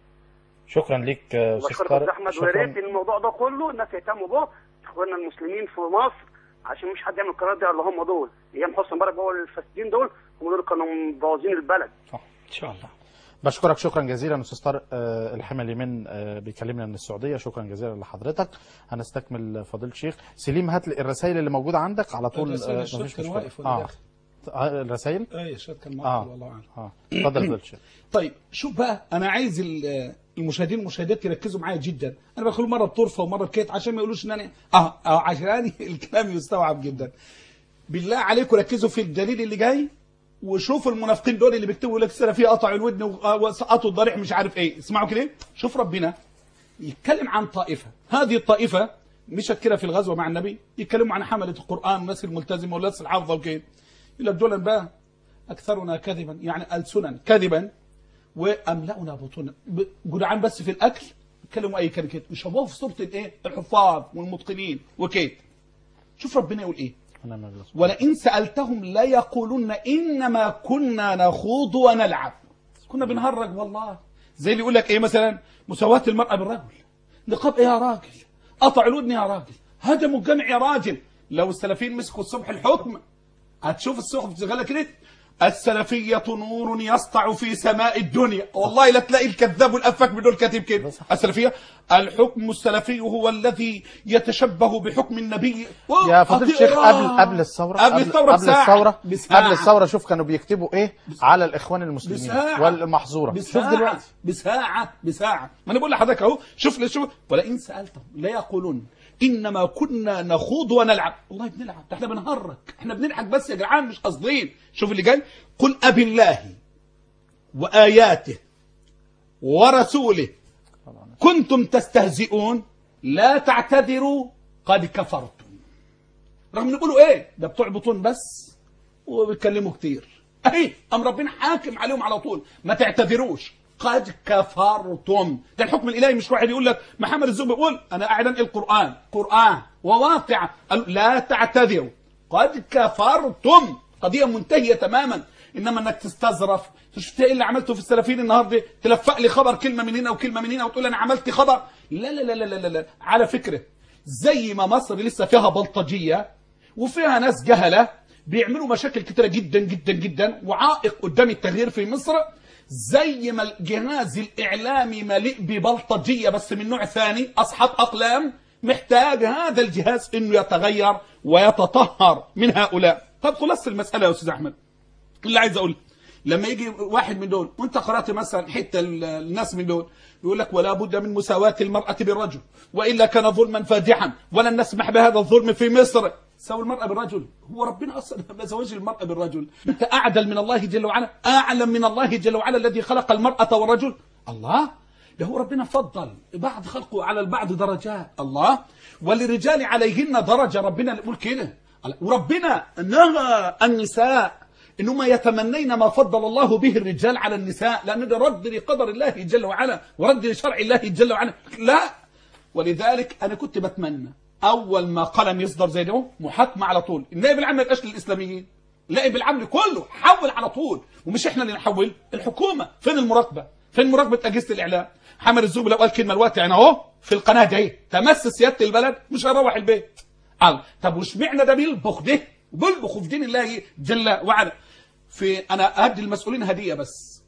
Speaker 1: شكرا ليك آه، استاذ
Speaker 3: بشكرك يا
Speaker 1: طارق
Speaker 3: استاذ احمد ويا ريت
Speaker 1: شكرا
Speaker 3: الموضوع ده كله الناس يهتموا به اخواننا المسلمين في مصر عشان مش حد يعمل القرار ده الا هم دول ايام حسني مبارك هو الفاسدين دول هم دول كانوا مبوظين البلد
Speaker 2: ان شاء الله
Speaker 1: بشكرك شكرا جزيلا استاذ طارق آه، الحملي من آه، بيكلمنا من السعوديه شكرا جزيلا لحضرتك هنستكمل فضيله الشيخ سليم هات لي الرسائل اللي موجوده عندك على طول
Speaker 2: الرسائل
Speaker 1: آه،
Speaker 2: الشات
Speaker 1: مفيش
Speaker 2: كان
Speaker 1: مشكلة.
Speaker 2: واقف ولا
Speaker 1: اه
Speaker 2: داخل؟
Speaker 1: آه، الرسائل
Speaker 2: اي الشات كان
Speaker 1: اه
Speaker 2: معطل والله اعلم
Speaker 1: اه اتفضل فضيله الشيخ
Speaker 2: طيب شوف بقى انا عايز ال- المشاهدين والمشاهدات يركزوا معايا جدا انا بقول مره بطرفه ومره بكيت عشان ما يقولوش ان انا اه, آه عشان الكلام يستوعب جدا بالله عليكم ركزوا في الدليل اللي جاي وشوفوا المنافقين دول اللي بيكتبوا لك السلفيه قطعوا الودن وسقطوا الضريح مش عارف ايه اسمعوا كده شوف ربنا يتكلم عن طائفه هذه الطائفه مشت كده في الغزوه مع النبي يتكلموا عن حمله القران والناس الملتزمه والناس الحافظه وكده يقول لك دول بقى اكثرنا كذبا يعني السنا كذبا واملانا بطونا ب- جدعان بس في الاكل يتكلموا اي كلام كده وشبوه في صوره الايه الحفاظ والمتقنين وكده شوف ربنا يقول ايه
Speaker 1: انا ما بيص-
Speaker 2: ولئن سالتهم ليقولن انما كنا نخوض ونلعب كنا بنهرج والله زي اللي يقول لك ايه مثلا مساواه المراه بالرجل نقاب ايه يا راجل قطع الودن يا راجل هدموا الجمع يا راجل لو السلفيين مسكوا الصبح الحكم هتشوف الصحف شغاله كده السلفية نور يسطع في سماء الدنيا والله لا تلاقي الكذاب والأفاك من دول كاتب كده السلفية الحكم السلفي هو الذي يتشبه بحكم النبي
Speaker 1: يا فضيلة الشيخ
Speaker 2: هتقرا.
Speaker 1: قبل قبل الثورة
Speaker 2: قبل الثورة
Speaker 1: قبل
Speaker 2: بساعة.
Speaker 1: الثورة
Speaker 2: بساعة.
Speaker 1: قبل الثورة شوف كانوا بيكتبوا ايه على الإخوان المسلمين
Speaker 2: بساعة.
Speaker 1: والمحظورة شوف
Speaker 2: بساعة
Speaker 1: دلوقتي
Speaker 2: بساعة بساعة ما انا بقول لحضرتك اهو شوف لي شوف ولئن سألتهم لا يقولون انما كنا نخوض ونلعب والله بنلعب ده احنا بنهرج احنا بنضحك بس يا جدعان مش قاصدين شوف اللي جاي قل اب الله واياته ورسوله كنتم تستهزئون لا تعتذروا قد كفرتم رغم ان يقولوا ايه ده بتوع بطون بس وبيتكلموا كتير اهي ام ربنا حاكم عليهم على طول ما تعتذروش قد كفرتم ده الحكم الالهي مش واحد يقول لك محمد الزوبي يقول انا قاعد انقل القران قران وواقع قالوا لا تعتذروا قد كفرتم قضيه منتهيه تماما انما انك تستظرف شفت ايه اللي عملته في السلفيين النهارده تلفق لي خبر كلمه من هنا وكلمه من هنا وتقول انا عملت خبر لا لا لا لا لا, لا. على فكره زي ما مصر لسه فيها بلطجيه وفيها ناس جهله بيعملوا مشاكل كتيره جدا جدا جدا وعائق قدام التغيير في مصر زي ما الجهاز الاعلامي مليء ببلطجيه بس من نوع ثاني اصحاب اقلام محتاج هذا الجهاز انه يتغير ويتطهر من هؤلاء طب خلاص المساله يا استاذ احمد اللي عايز اقول لما يجي واحد من دول وانت قرات مثلا حته ال- الناس من دول يقول لك ولا بد من مساواه المراه بالرجل والا كان ظلما فادحا ولن نسمح بهذا الظلم في مصر سوي المراه بالرجل هو ربنا اصلا ما زوج المراه بالرجل انت اعدل من الله جل وعلا اعلم من الله جل وعلا الذي خلق المراه والرجل الله ده هو ربنا فضل بعض خلقه على البعض درجات الله وللرجال عليهن درجه ربنا اللي يقول كده وربنا نهى النساء انهما يتمنين ما فضل الله به الرجال على النساء لان ده رد لقدر الله جل وعلا ورد لشرع الله جل وعلا لا ولذلك انا كنت بتمنى اول ما قلم يصدر زي ده محاكمه على طول النائب العام ما يبقاش للاسلاميين النائب العام كله حول على طول ومش احنا اللي نحول الحكومه فين المراقبه فين مراقبه اجهزه الاعلام حمد الزوبي لو قال كلمه الوقت يعني اهو في القناه دي تمس سياده البلد مش هيروح البيت قال طب واشمعنى ده بيلبخ ده بيلبخ في دين الله جل وعلا في انا ادي المسؤولين هديه بس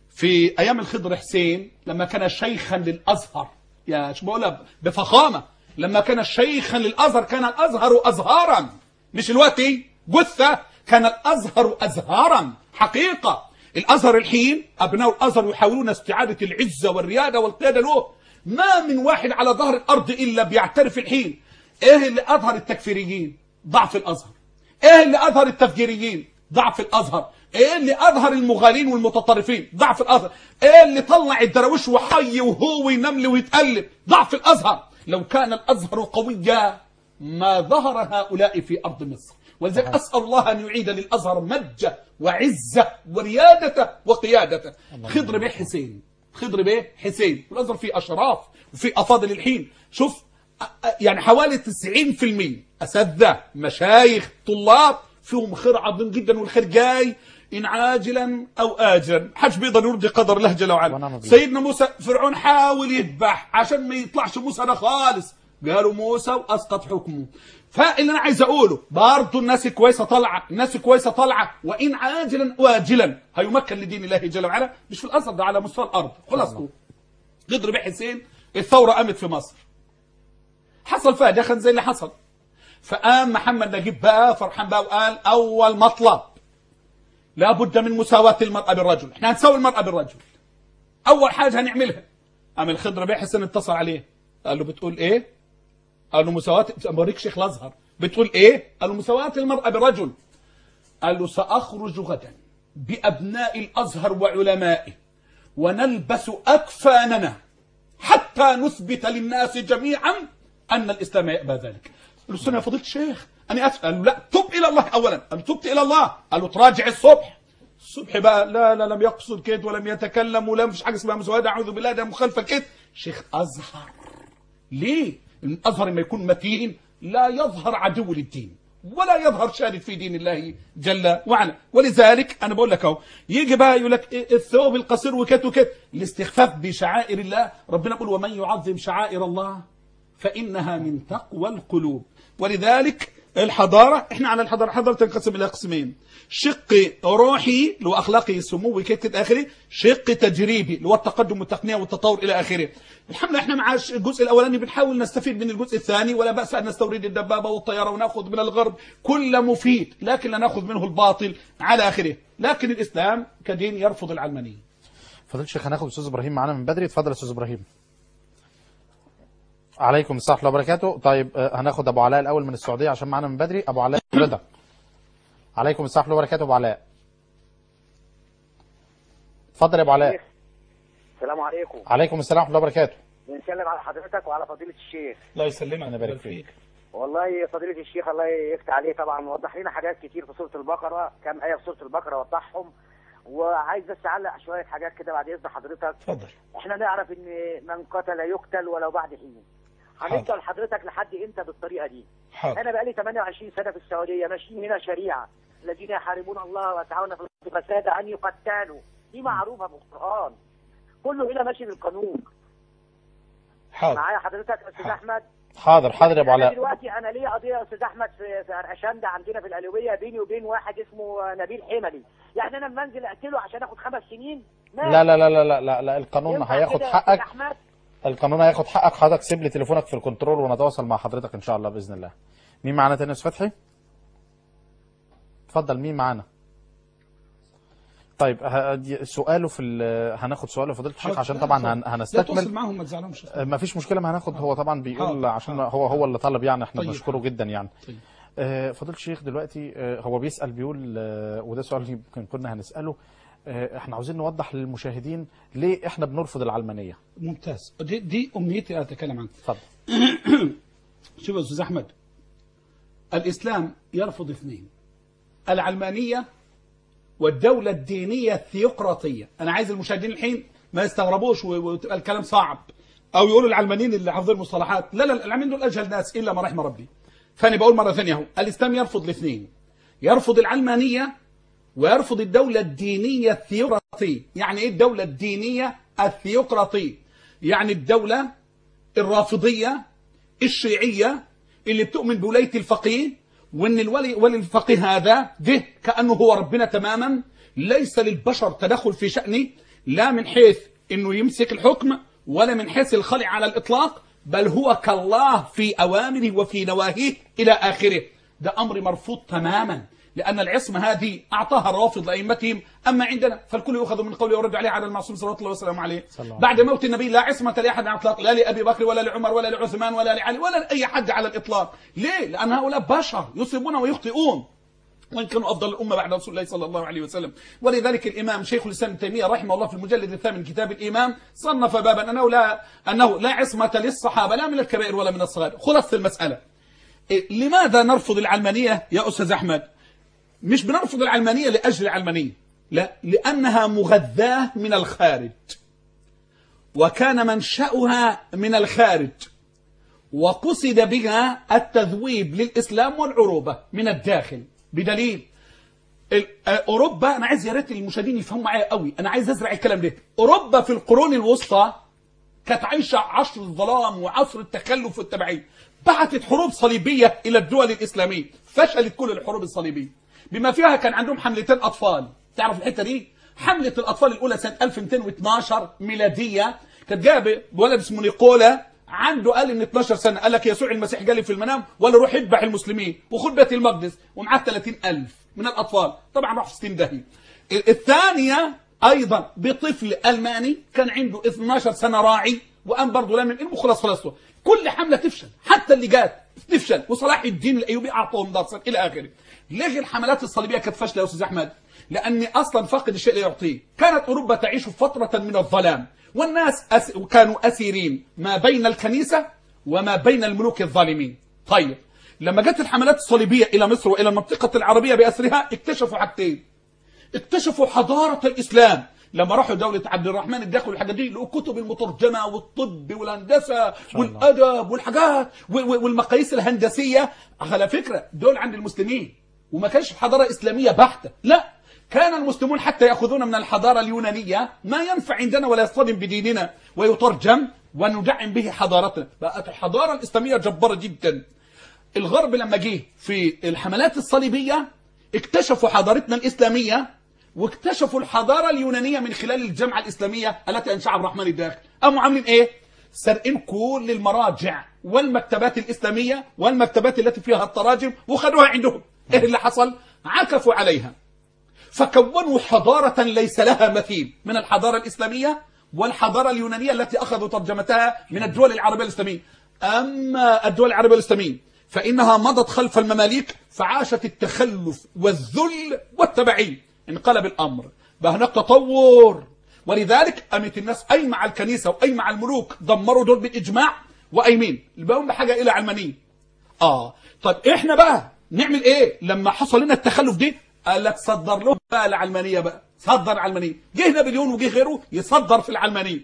Speaker 2: في ايام الخضر حسين لما كان شيخا للازهر يا شو بقولها بفخامه لما كان شيخا للازهر كان الازهر ازهارا مش الوقت جثه كان الازهر ازهارا حقيقه الازهر الحين ابناء الازهر يحاولون استعاده العزه والرياده والقياده له ما من واحد على ظهر الارض الا بيعترف الحين ايه اللي اظهر التكفيريين ضعف الازهر ايه اللي اظهر التفجيريين ضعف الازهر ايه اللي اظهر المغالين والمتطرفين ضعف الازهر ايه اللي طلع الدراويش وحي وهو وينمل ويتقلب ضعف الازهر لو كان الازهر قويا ما ظهر هؤلاء في ارض مصر ولذلك اسال الله ان يعيد للازهر مجه وعزه وريادته وقيادته خضر بيه حسين خضر بيه حسين والازهر فيه اشراف وفي افاضل الحين شوف يعني حوالي 90% اساتذه مشايخ طلاب فيهم خير عظيم جدا والخير جاي ان عاجلا او اجلا حدش بيقدر يرضي قدر الله جل
Speaker 1: ونعم
Speaker 2: وعلا
Speaker 1: بالله.
Speaker 2: سيدنا موسى فرعون حاول يذبح عشان ما يطلعش موسى ده خالص قالوا موسى واسقط حكمه فاللي انا عايز اقوله برضه الناس كويسه طالعه الناس كويسه طالعه وان عاجلا واجلا هيمكن لدين الله جل وعلا مش في الازهر ده على مستوى الارض خلاص قدر بيه حسين الثوره قامت في مصر حصل فيها دخل زي اللي حصل فقام محمد نجيب بقى فرحان بقى وقال اول مطلب لابد من مساواة المرأة بالرجل احنا هنساوي المرأة بالرجل اول حاجة هنعملها قام الخضر بيه حسين اتصل عليه قال له بتقول ايه قال له مساواة بوريك شيخ الازهر بتقول ايه قال له مساواة المرأة بالرجل قال له سأخرج غدا بأبناء الأزهر وعلمائه ونلبس أكفاننا حتى نثبت للناس جميعا أن الإسلام يأبى ذلك قال له استنى يا فضيلة الشيخ أنا أسأل قال له لا تب إلى الله أولا قال له تبت إلى الله قال له تراجع الصبح الصبح بقى لا لا لم يقصد كده ولم يتكلم ولا مفيش حاجة اسمها مساواة أعوذ بالله ده مخالفة كده شيخ أزهر ليه الأزهر لما يكون متين لا يظهر عدو للدين ولا يظهر شارد في دين الله جل وعلا ولذلك انا بقول لك اهو يجي بقى يقول لك إيه الثوب القصير وكت وكت الاستخفاف بشعائر الله ربنا يقول ومن يعظم شعائر الله فانها من تقوى القلوب ولذلك الحضارة احنا على الحضارة الحضارة تنقسم إلى قسمين شق روحي اللي هو أخلاقي سموي كده آخره شق تجريبي اللي هو التقدم والتقنية والتطور إلى آخره الحمد لله احنا مع الجزء الأولاني بنحاول نستفيد من الجزء الثاني ولا بأس أن نستورد الدبابة والطيارة ونأخذ من الغرب كل مفيد لكن لا نأخذ منه الباطل على آخره لكن الإسلام كدين يرفض العلمانية
Speaker 1: فضيله الشيخ هناخد استاذ ابراهيم معانا من بدري اتفضل يا استاذ ابراهيم عليكم السلام ورحمه الله وبركاته طيب آه، هناخد ابو علاء الاول من السعوديه عشان معانا من بدري ابو علاء رضا عليكم السلام ورحمه الله وبركاته ابو علاء اتفضل يا ابو علاء
Speaker 4: السلام عليكم
Speaker 1: عليكم السلام ورحمه الله وبركاته
Speaker 4: بنسلم على حضرتك وعلى فضيلة الشيخ
Speaker 2: الله يسلمك
Speaker 1: أنا بارك فيك.
Speaker 4: والله فضيلة الشيخ الله يفتح عليه طبعا وضح لنا حاجات كتير في سورة البقرة كم آية في سورة البقرة وضحهم وعايز بس اعلق شوية حاجات كده بعد إذن حضرتك
Speaker 2: اتفضل
Speaker 4: احنا نعرف ان من قتل يقتل ولو بعد حين هنفضل حضرتك لحد امتى بالطريقة دي
Speaker 2: حاضر
Speaker 4: انا بقالي 28 سنة في السعودية ماشيين هنا شريعة الذين يحاربون الله ويسعون في الارض فسادا ان يقتلوا دي معروفة في القرآن كله هنا ماشي بالقانون
Speaker 2: حاضر
Speaker 4: معايا حضرتك يا استاذ احمد
Speaker 1: حاضر حاضر يا ابو
Speaker 4: أنا
Speaker 1: علاء
Speaker 4: دلوقتي انا ليا قضيه يا استاذ احمد في في ارقشان ده عندنا في القليوبيه بيني وبين واحد اسمه نبيل حملي يعني انا لما انزل اقتله عشان اخد خمس سنين ماشي.
Speaker 1: لا لا لا لا لا لا, لا القانون
Speaker 4: ينفع
Speaker 1: هياخد
Speaker 4: كده يا أستاذ
Speaker 1: حقك
Speaker 4: احمد
Speaker 1: القانون هياخد حقك حضرتك سيب لي تليفونك في الكنترول ونتواصل مع حضرتك ان شاء الله باذن الله مين معانا تاني يا استاذ فتحي اتفضل مين معانا طيب ه- دي- سؤاله في ال- هناخد سؤاله فضيله الشيخ
Speaker 2: حاضر.
Speaker 1: عشان
Speaker 2: لا،
Speaker 1: طبعا
Speaker 2: اتفضل.
Speaker 1: هن-
Speaker 2: لا
Speaker 1: هنستكمل
Speaker 2: تواصل معهم ما تزعلهمش
Speaker 1: ما فيش مشكله ما هناخد هو طبعا بيقول
Speaker 2: حاضر،
Speaker 1: عشان
Speaker 2: حاضر.
Speaker 1: هو هو اللي طلب يعني احنا
Speaker 2: طيب،
Speaker 1: بنشكره جدا يعني
Speaker 2: طيب.
Speaker 1: آه، فضيله الشيخ دلوقتي آه، هو بيسال بيقول آه، وده سؤال يمكن كنا هنساله آه، احنا عاوزين نوضح للمشاهدين ليه احنا بنرفض العلمانيه
Speaker 2: ممتاز دي, دي امنيتي اتكلم عنها
Speaker 1: اتفضل
Speaker 2: شوف يا استاذ احمد الاسلام يرفض اثنين العلمانيه والدوله الدينيه الثيوقراطيه انا عايز المشاهدين الحين ما يستغربوش و- وتبقى الكلام صعب او يقولوا العلمانيين اللي حافظين المصطلحات لا لا العلمانيين دول اجهل ناس الا ما رحم ربي فانا بقول مره ثانيه اهو الاسلام يرفض الاثنين يرفض العلمانيه ويرفض الدولة الدينية الثيوقراطية يعني ايه الدولة الدينية الثيوقراطية يعني الدولة الرافضية الشيعية اللي بتؤمن بولاية الفقيه وان الولي ولي الفقيه هذا ده كأنه هو ربنا تماما ليس للبشر تدخل في شأنه لا من حيث انه يمسك الحكم ولا من حيث الخلع على الإطلاق بل هو كالله في أوامره وفي نواهيه إلى آخره ده أمر مرفوض تماما لأن العصمة هذه أعطاها الرافض لأئمتهم أما عندنا فالكل يؤخذ من قوله ويرد عليه على المعصوم صلى الله وسلم عليه
Speaker 1: الله
Speaker 2: بعد موت النبي لا عصمة لأحد على الإطلاق لا لأبي بكر ولا لعمر ولا لعثمان ولا لعلي ولا لأي حد على الإطلاق ليه؟ لأن هؤلاء بشر يصيبون ويخطئون وإن كانوا أفضل الأمة بعد رسول الله صلى الله عليه وسلم ولذلك الإمام شيخ الإسلام ابن تيمية رحمه الله في المجلد الثامن كتاب الإمام صنف بابا أنه لا أنه لا عصمة للصحابة لا من الكبائر ولا من الصغائر خلاصة المسألة إيه، لماذا نرفض العلمانية يا أستاذ أحمد مش بنرفض العلمانية لأجل العلمانية لا لأنها مغذاة من الخارج وكان منشأها من الخارج وقصد بها التذويب للإسلام والعروبة من الداخل بدليل ال- آه، أوروبا أنا عايز يا ريت المشاهدين يفهموا معايا قوي أنا عايز أزرع الكلام ده أوروبا في القرون الوسطى كانت عايشة عصر الظلام وعصر التخلف والتبعية بعثت حروب صليبية إلى الدول الإسلامية فشلت كل الحروب الصليبية بما فيها كان عندهم حملتين أطفال تعرف الحتة دي حملة الأطفال الأولى سنة 1212 ميلادية كانت جايبة بولد اسمه نيقولا عنده قال ان 12 سنة قال لك يسوع المسيح جالي في المنام ولا روح اذبح المسلمين وخد بيت المقدس ومعاه 30000 من الأطفال طبعا راح في 60 داهية الثانية أيضا بطفل ألماني كان عنده 12 سنة راعي وقام برضه لم ينقل وخلاص خلصته كل حملة تفشل حتى اللي جات تفشل وصلاح الدين الأيوبي أعطاهم درسا إلى آخره ليه الحملات الصليبية كانت فاشلة يا أستاذ أحمد لأن أصلا فاقد الشيء لا يعطيه كانت أوروبا تعيش فترة من الظلام والناس أس... كانوا أسيرين ما بين الكنيسة وما بين الملوك الظالمين طيب لما جت الحملات الصليبية إلى مصر وإلى المنطقة العربية بأسرها اكتشفوا حاجتين اكتشفوا حضارة الإسلام لما راحوا دولة عبد الرحمن الداخل والحاجات دي لقوا كتب المترجمة والطب والهندسة والأدب والحاجات و- و- والمقاييس الهندسية على فكرة دول عند المسلمين وما كانش حضارة إسلامية بحتة لا كان المسلمون حتى يأخذون من الحضارة اليونانية ما ينفع عندنا ولا يصطدم بديننا ويترجم وندعم به حضارتنا بقت الحضارة الإسلامية جبارة جدا الغرب لما جه في الحملات الصليبية اكتشفوا حضارتنا الإسلامية واكتشفوا الحضارة اليونانية من خلال الجامعة الإسلامية التي أنشأها عبد الرحمن الداخل قاموا عاملين إيه؟ سرقين كل المراجع والمكتبات الإسلامية والمكتبات التي فيها التراجم وخدوها عندهم إيه اللي حصل؟ عكفوا عليها فكونوا حضارة ليس لها مثيل من الحضارة الإسلامية والحضارة اليونانية التي أخذوا ترجمتها من الدول العربية الإسلامية أما الدول العربية الإسلامية فإنها مضت خلف المماليك فعاشت التخلف والذل والتبعية انقلب الأمر بقى هناك تطور ولذلك قامت الناس أي مع الكنيسة وأي مع الملوك دمروا دول بالإجماع وأيمين بقوا بحاجة إلى علمانية آه طب إحنا بقى نعمل إيه لما حصل لنا التخلف دي قال لك صدر له بقى العلمانية بقى صدر العلمانية جه نابليون وجه غيره يصدر في العلمانية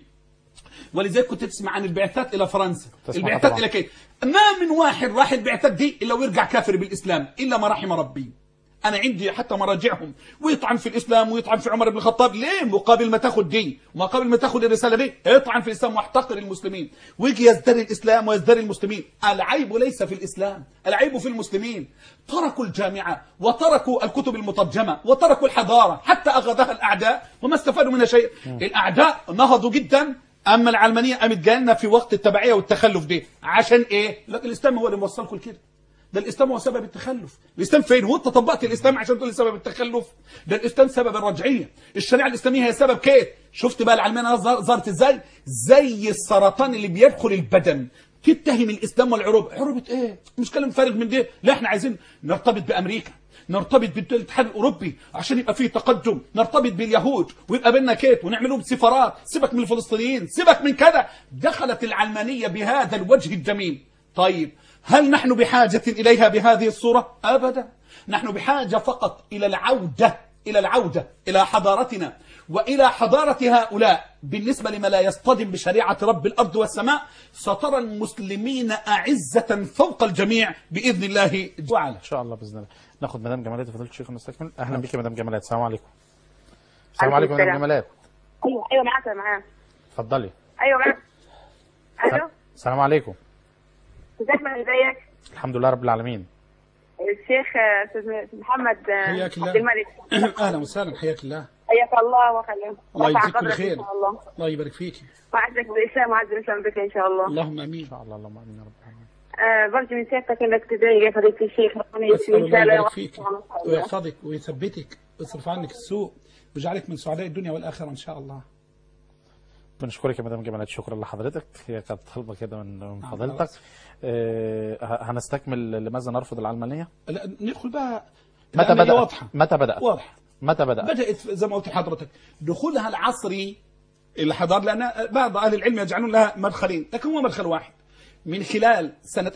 Speaker 2: ولذلك كنت تسمع عن البعثات الى فرنسا
Speaker 1: تسمع
Speaker 2: البعثات
Speaker 1: طبعا.
Speaker 2: الى كيف ما من واحد راح البعثات دي الا ويرجع كافر بالاسلام الا ما رحم ربي انا عندي حتى مراجعهم ويطعن في الاسلام ويطعن في عمر بن الخطاب ليه مقابل ما تاخد دي مقابل ما تاخد الرساله دي اطعن في الاسلام واحتقر المسلمين ويجي يزدري الاسلام ويزدري المسلمين العيب ليس في الاسلام العيب في المسلمين تركوا الجامعه وتركوا الكتب المترجمه وتركوا الحضاره حتى اخذها الاعداء وما استفادوا منها شيء الاعداء نهضوا جدا اما العلمانيه قامت جالنا في وقت التبعيه والتخلف دي عشان ايه لكن الاسلام هو اللي موصلكم لكده ده الاسلام هو سبب التخلف الاسلام فين وانت طبقت الاسلام عشان تقول لي سبب التخلف ده الاسلام سبب الرجعيه الشريعه الاسلاميه هي سبب كيف شفت بقى العلمانيه ظهر- ظهرت ازاي زي السرطان اللي بيدخل البدن تتهم الاسلام والعروبه عروبه ايه مش كلام فارغ من ده لا احنا عايزين نرتبط بامريكا نرتبط بالاتحاد الاوروبي عشان يبقى فيه تقدم نرتبط باليهود ويبقى بيننا كيت ونعمل لهم سفارات سيبك من الفلسطينيين سيبك من كذا دخلت العلمانيه بهذا الوجه الجميل طيب هل نحن بحاجه اليها بهذه الصوره ابدا نحن بحاجه فقط الى العوده الى العوده الى حضارتنا والى حضاره هؤلاء بالنسبه لما لا يصطدم بشريعه رب الارض والسماء سترى المسلمين اعزه فوق الجميع باذن الله تعالى
Speaker 1: ان شاء الله باذن الله ناخد مدام جمالات فضيله الشيخ ونستكمل اهلا بك يا مدام جمالات السلام عليكم السلام
Speaker 5: عليكم
Speaker 1: عليكم يا مدام
Speaker 5: السلام.
Speaker 1: جمالات
Speaker 5: ايوه ايوه معاك معاك
Speaker 1: اتفضلي
Speaker 5: ايوه معاك الو
Speaker 1: السلام عليكم
Speaker 5: ازيك من ازيك
Speaker 1: الحمد لله رب العالمين
Speaker 5: الشيخ آه، استاذ محمد آه،
Speaker 2: حياك الله.
Speaker 5: عبد الملك
Speaker 2: اهلا وسهلا حياك الله
Speaker 5: حياك الله وخليك
Speaker 2: الله
Speaker 5: رفع
Speaker 2: يجزيك كل
Speaker 5: قدرك
Speaker 2: خير
Speaker 5: ان شاء الله
Speaker 2: الله يبارك فيك
Speaker 5: وعزك بالاسلام وعز الاسلام بك ان شاء الله
Speaker 2: اللهم امين
Speaker 1: ان شاء الله اللهم امين يا رب العالمين
Speaker 5: آه برجو من سيادتك انك تدعي لي فضيله الشيخ ربنا
Speaker 2: أسأل
Speaker 5: يسلمك
Speaker 2: الله يبارك فيك
Speaker 5: الله.
Speaker 2: ويحفظك ويثبتك ويصرف عنك السوء ويجعلك من سعداء الدنيا والآخرة إن شاء الله
Speaker 1: بنشكرك يا مدام جمالات شكرا لحضرتك هي كانت طالبه كده من من
Speaker 2: نعم،
Speaker 1: فضيلتك
Speaker 2: خلاص.
Speaker 1: آه، ه- هنستكمل لماذا نرفض العلمانيه
Speaker 2: لا ندخل بقى
Speaker 1: متى
Speaker 2: العملية
Speaker 1: بدات
Speaker 2: واضحة
Speaker 1: متى بدات
Speaker 2: واضح
Speaker 1: متى بدات
Speaker 2: بدأت زي ما قلت لحضرتك دخولها العصري الحضارة لأن بعض أهل العلم يجعلون لها مدخلين لكن هو مدخل واحد من خلال سنة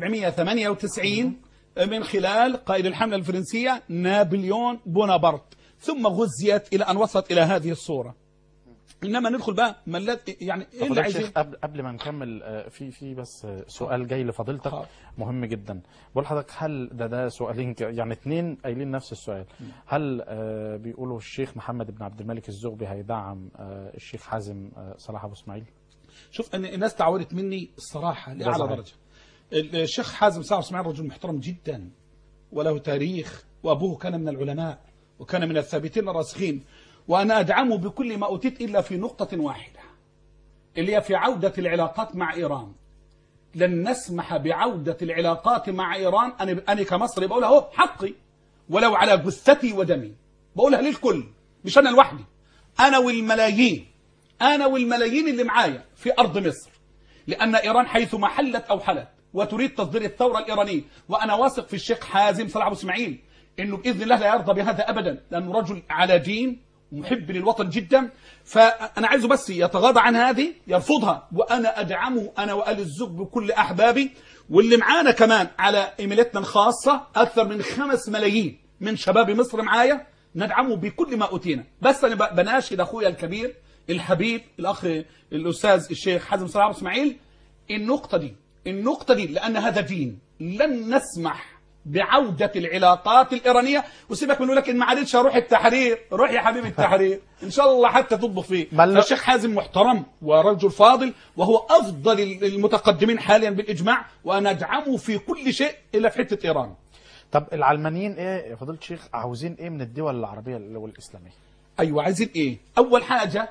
Speaker 2: 1798 من خلال قائد الحملة الفرنسية نابليون بونابرت ثم غزيت إلى أن وصلت إلى هذه الصورة إنما ندخل بقى ملات يعني إيه اللي
Speaker 1: فضيلة
Speaker 2: عايزين
Speaker 1: الشيخ قبل قبل ما نكمل آه، في في بس آه، سؤال جاي لفضيلتك
Speaker 2: حاضر.
Speaker 1: مهم جدا بقول لحضرتك هل ده ده سؤالين ك- يعني اتنين قايلين نفس السؤال هل آه، بيقولوا الشيخ محمد بن عبد الملك الزغبي هيدعم آه، الشيخ حازم آه، صلاح ابو اسماعيل
Speaker 2: شوف ان الناس تعودت مني الصراحه لاعلى
Speaker 1: صحيح.
Speaker 2: درجه الشيخ حازم صاحب اسماعيل رجل محترم جدا وله تاريخ وابوه كان من العلماء وكان من الثابتين الراسخين وانا ادعمه بكل ما اوتيت الا في نقطه واحده اللي هي في عوده العلاقات مع ايران لن نسمح بعوده العلاقات مع ايران انا انا كمصري بقولها اهو حقي ولو على جثتي ودمي بقولها للكل مش انا لوحدي انا والملايين انا والملايين اللي معايا في ارض مصر لأن إيران حيث ما حلت أو حلت وتريد تصدير الثورة الإيرانية وأنا واثق في الشيخ حازم صلاح أبو إسماعيل إنه بإذن الله لا يرضى بهذا أبدا لأنه رجل على دين محب للوطن جدا فأنا عايزه بس يتغاضى عن هذه يرفضها وأنا أدعمه أنا وآل الزوج بكل أحبابي واللي معانا كمان على إيميلاتنا الخاصة أكثر من خمس ملايين من شباب مصر معايا ندعمه بكل ما أوتينا بس أنا ب- بناشد أخويا الكبير الحبيب الأخ الأستاذ الشيخ حازم صلاح أبو إسماعيل النقطة دي النقطة دي لأن هذا دين لن نسمح بعودة العلاقات الإيرانية وسيبك من يقول لك إن ما عادتش أروح التحرير روح يا حبيبي التحرير إن شاء الله حتى تطبخ فيه
Speaker 1: بل-
Speaker 2: فالشيخ حازم محترم ورجل فاضل وهو أفضل المتقدمين حاليا بالإجماع وأنا أدعمه في كل شيء إلا في حتة إيران
Speaker 1: طب العلمانيين ايه يا فضيله الشيخ عاوزين ايه من الدول العربيه والاسلاميه
Speaker 2: ايوه عايزين ايه اول حاجه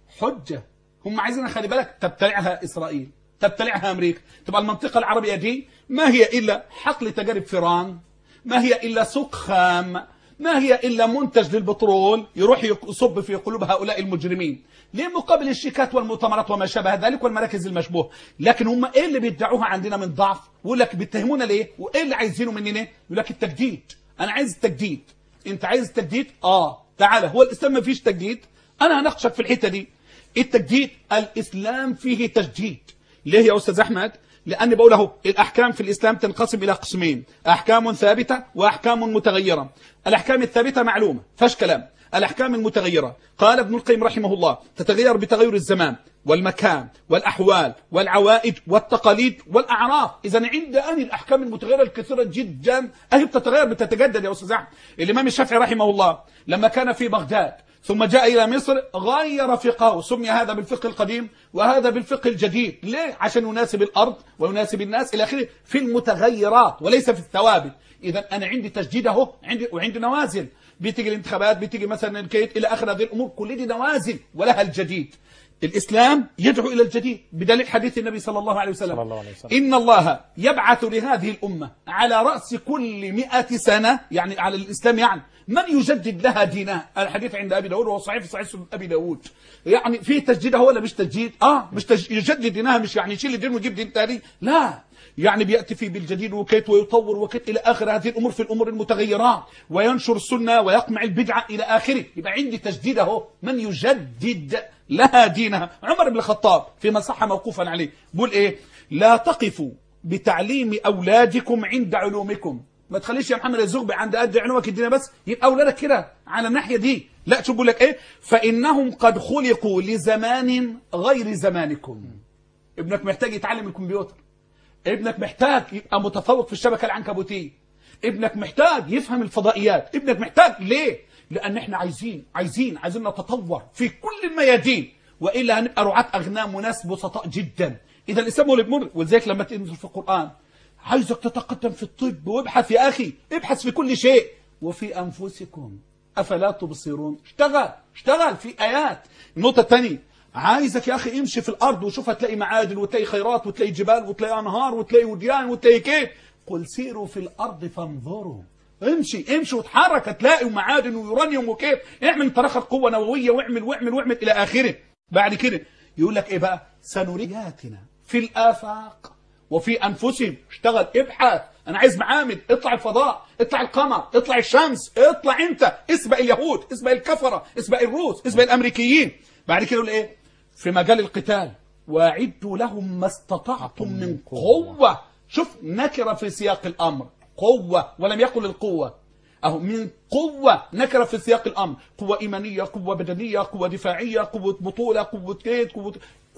Speaker 2: حجه هم عايزين خلي بالك تبتلعها اسرائيل تبتلعها امريكا تبقى المنطقه العربيه دي ما هي الا حقل تجارب فيران ما هي الا سوق خام ما هي الا منتج للبترول يروح يصب في قلوب هؤلاء المجرمين ليه مقابل الشيكات والمؤتمرات وما شابه ذلك والمراكز المشبوه لكن هم ايه اللي بيدعوها عندنا من ضعف يقول لك بيتهمونا ليه وايه اللي عايزينه مننا يقول لك التجديد انا عايز التجديد انت عايز التجديد اه تعالى هو الاسلام ما فيش تجديد انا هناقشك في الحته دي التجديد الاسلام فيه تجديد ليه يا استاذ احمد لان بقول اهو الاحكام في الاسلام تنقسم الى قسمين احكام ثابته واحكام متغيره الاحكام الثابته معلومه فاش كلام الاحكام المتغيره قال ابن القيم رحمه الله تتغير بتغير الزمان والمكان والاحوال والعوائد والتقاليد والاعراف اذا عند ان الاحكام المتغيره الكثيره جدا اهي بتتغير بتتجدد يا استاذ احمد الامام الشافعي رحمه الله لما كان في بغداد ثم جاء إلى مصر غير فقهه سمي هذا بالفقه القديم وهذا بالفقه الجديد ليه؟ عشان يناسب الأرض ويناسب الناس إلى آخره في المتغيرات وليس في الثوابت إذا أنا عندي تجديد أهو عندي وعندي نوازل بتيجي الانتخابات بتيجي مثلا الكيت إلى آخر هذه الأمور كل دي نوازل ولها الجديد الإسلام يدعو إلى الجديد بدليل حديث النبي صلى الله عليه وسلم
Speaker 1: صلى الله عليه وسلم.
Speaker 2: إن الله يبعث لهذه الأمة على رأس كل مئة سنة يعني على الإسلام يعني من يجدد لها دينها الحديث عند أبي داود وهو صحيح في صحيح سنن أبي داود يعني في تجديد هو ولا مش تجديد آه مش تج... يجدد دينها مش يعني يشيل الدين ويجيب دين تاني لا يعني بيأتي فيه بالجديد وكيت ويطور وكيت إلى آخر هذه الأمور في الأمور المتغيرات وينشر السنة ويقمع البدعة إلى آخره يبقى عندي تجديد أهو من يجدد لها دينها عمر بن الخطاب فيما صح موقوفا عليه بيقول إيه لا تقفوا بتعليم أولادكم عند علومكم ما تخليش يا محمد الزغبي عند قد علومك الدنيا بس يبقى أولادك كده على الناحية دي لا شوف بيقول لك إيه فإنهم قد خلقوا لزمان غير زمانكم ابنك محتاج يتعلم الكمبيوتر ابنك محتاج يبقى متفوق في الشبكة العنكبوتية ابنك محتاج يفهم الفضائيات ابنك محتاج ليه لان احنا عايزين عايزين عايزين نتطور في كل الميادين والا هنبقى رعاة اغنام وناس بسطاء جدا اذا الاسلام هو اللي بيمر ولذلك لما تنزل في القران عايزك تتقدم في الطب وابحث يا اخي ابحث في كل شيء وفي انفسكم افلا تبصرون اشتغل اشتغل في ايات النقطه الثانيه عايزك يا اخي امشي في الارض وشوف هتلاقي معادن وتلاقي خيرات وتلاقي جبال وتلاقي انهار وتلاقي وديان وتلاقي كيف قل سيروا في الارض فانظروا امشي امشي وتحرك هتلاقي معادن ويورانيوم وكيف اعمل طريقه قوه نوويه واعمل واعمل واعمل الى اخره بعد كده يقول لك ايه بقى سنرياتنا في الافاق وفي انفسهم اشتغل ابحث انا عايز معامل اطلع الفضاء اطلع القمر اطلع الشمس اطلع انت اسبق اليهود اسبق الكفره اسبق الروس اسبق الامريكيين بعد كده يقول ايه في مجال القتال واعدوا لهم ما استطعتم من قوه شوف نكره في سياق الامر قوه ولم يقل القوه اهو من قوه نكره في سياق الامر قوه ايمانيه قوه بدنيه قوه دفاعيه قوه بطوله قوه كيد قوه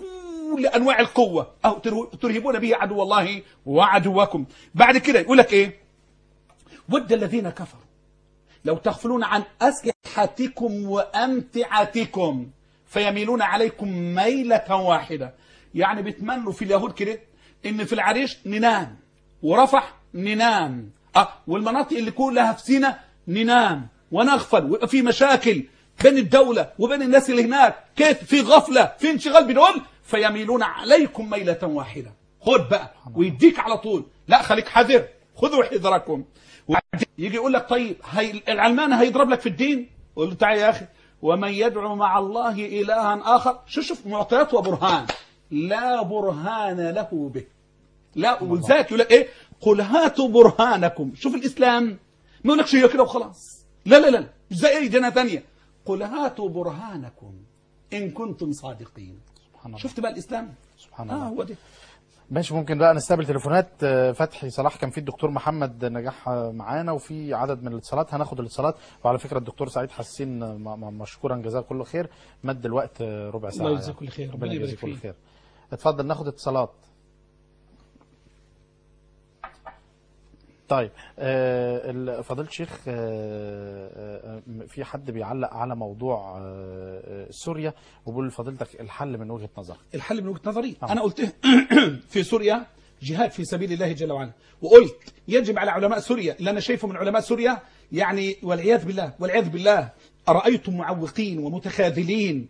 Speaker 2: كل انواع القوه اهو ترهبون به عدو الله وعدوكم بعد كده يقول لك ايه ود الذين كفروا لو تغفلون عن اسلحتكم وامتعتكم فيميلون عليكم ميله واحده يعني بيتمنوا في اليهود كده ان في العريش ننام ورفح ننام اه والمناطق اللي كلها في سينا ننام ونغفل ويبقى في مشاكل بين الدولة وبين الناس اللي هناك كيف في غفلة في انشغال بدول فيميلون عليكم ميلة واحدة خد بقى ويديك على طول لا خليك حذر خذوا حذركم يجي يقول لك طيب هي العلمان هيضرب لك في الدين قول له تعالى يا اخي ومن يدعو مع الله الها اخر شو شوف معطيات وبرهان لا برهان له به لا ولذلك يقول لك ايه قل هاتوا برهانكم شوف الاسلام ما يقولكش هي كده وخلاص لا لا لا مش زي اي جنه ثانيه قل هاتوا برهانكم ان كنتم صادقين
Speaker 1: سبحان الله
Speaker 2: شفت بقى الاسلام
Speaker 1: سبحان
Speaker 2: اه
Speaker 1: الله
Speaker 2: هو ده
Speaker 1: ماشي ممكن بقى نستقبل تليفونات آه، فتحي صلاح كان في الدكتور محمد نجاح آه، معانا وفي عدد من الاتصالات هناخد الاتصالات وعلى فكره الدكتور سعيد حسين آه، م- م- مشكورا جزاه كله خير مد الوقت آه، ربع ساعه
Speaker 6: الله يجزيه
Speaker 1: يعني.
Speaker 6: كل خير،
Speaker 1: ربنا
Speaker 6: ربنا
Speaker 1: يجزيه
Speaker 6: يبارك
Speaker 1: كل
Speaker 6: فيه.
Speaker 1: خير اتفضل ناخد اتصالات طيب آه، ال- فضيلة الشيخ آه، آه، آه، في حد بيعلق على موضوع آه، آه، سوريا وبيقول لفضيلتك الحل من وجهة نظر
Speaker 2: الحل من وجهه نظري
Speaker 1: آه.
Speaker 2: انا قلت في سوريا جهاد في سبيل الله جل وعلا وقلت يجب على علماء سوريا اللي انا شايفه من علماء سوريا يعني والعياذ بالله والعياذ بالله ارايتم معوقين ومتخاذلين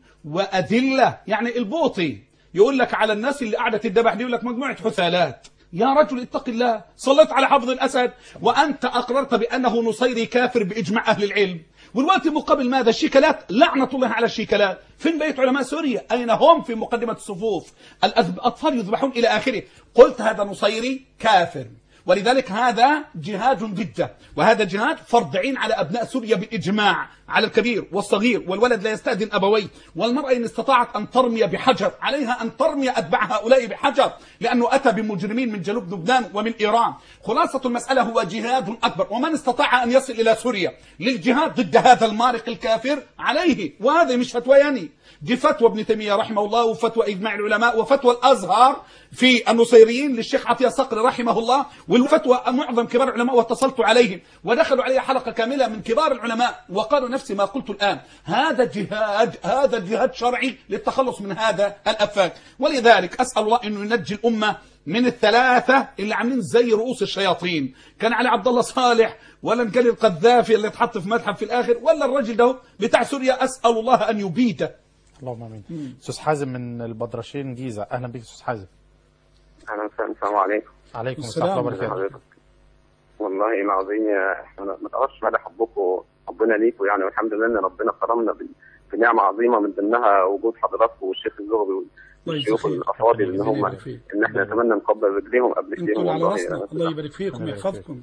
Speaker 2: واذله يعني البوطي يقول لك على الناس اللي قاعده تدبح دي يقول لك مجموعه حثالات يا رجل اتق الله صليت على حافظ الاسد وانت اقررت بانه نصيري كافر باجماع اهل العلم والوقت مقابل ماذا الشيكلات لعنة الله على الشيكلات فين بيت علماء سوريا أين هم في مقدمة الصفوف الأطفال يذبحون إلى آخره قلت هذا نصيري كافر ولذلك هذا جهاد ضده وهذا جهاد فرض عين على أبناء سوريا بالإجماع على الكبير والصغير والولد لا يستأذن أبويه والمرأة إن استطاعت أن ترمي بحجر عليها أن ترمي أتباع هؤلاء بحجر لأنه أتى بمجرمين من جنوب لبنان ومن إيران خلاصة المسألة هو جهاد أكبر ومن استطاع أن يصل إلى سوريا للجهاد ضد هذا المارق الكافر عليه وهذا مش فتوياني دي فتوى ابن تيمية رحمه الله وفتوى إجماع العلماء وفتوى الأزهر في النصيريين للشيخ عطية صقر رحمه الله والفتوى معظم كبار العلماء واتصلت عليهم ودخلوا عليها حلقة كاملة من كبار العلماء وقالوا نفس ما قلت الآن هذا جهاد هذا جهاد شرعي للتخلص من هذا الأفاك ولذلك أسأل الله أنه ينجي الأمة من الثلاثة اللي عاملين زي رؤوس الشياطين كان علي عبد الله صالح ولا نقل القذافي اللي اتحط في متحف في الآخر ولا الرجل ده بتاع سوريا أسأل الله أن يبيده
Speaker 1: اللهم امين استاذ حازم من البدرشين جيزه اهلا بك استاذ حازم
Speaker 6: اهلا وسهلا السلام عليكم
Speaker 1: عليكم
Speaker 2: السلام
Speaker 1: السلام ورحمه
Speaker 6: ازي
Speaker 1: الله وبركاته
Speaker 6: حضرتك والله العظيم يا احنا ما تعرفش مدى حبكم حبنا ليكم يعني والحمد لله ان ربنا كرمنا ب- بنعمه عظيمه من ضمنها وجود حضراتكم والشيخ الزغبي والشيوخ الافاضل ان هم ان احنا نتمنى نقبل رجليهم قبل
Speaker 2: انتم
Speaker 6: ايديهم
Speaker 2: على
Speaker 6: والله
Speaker 2: راسنا
Speaker 6: يعني.
Speaker 2: الله يبارك فيكم
Speaker 1: الله يبارك
Speaker 2: ويحفظكم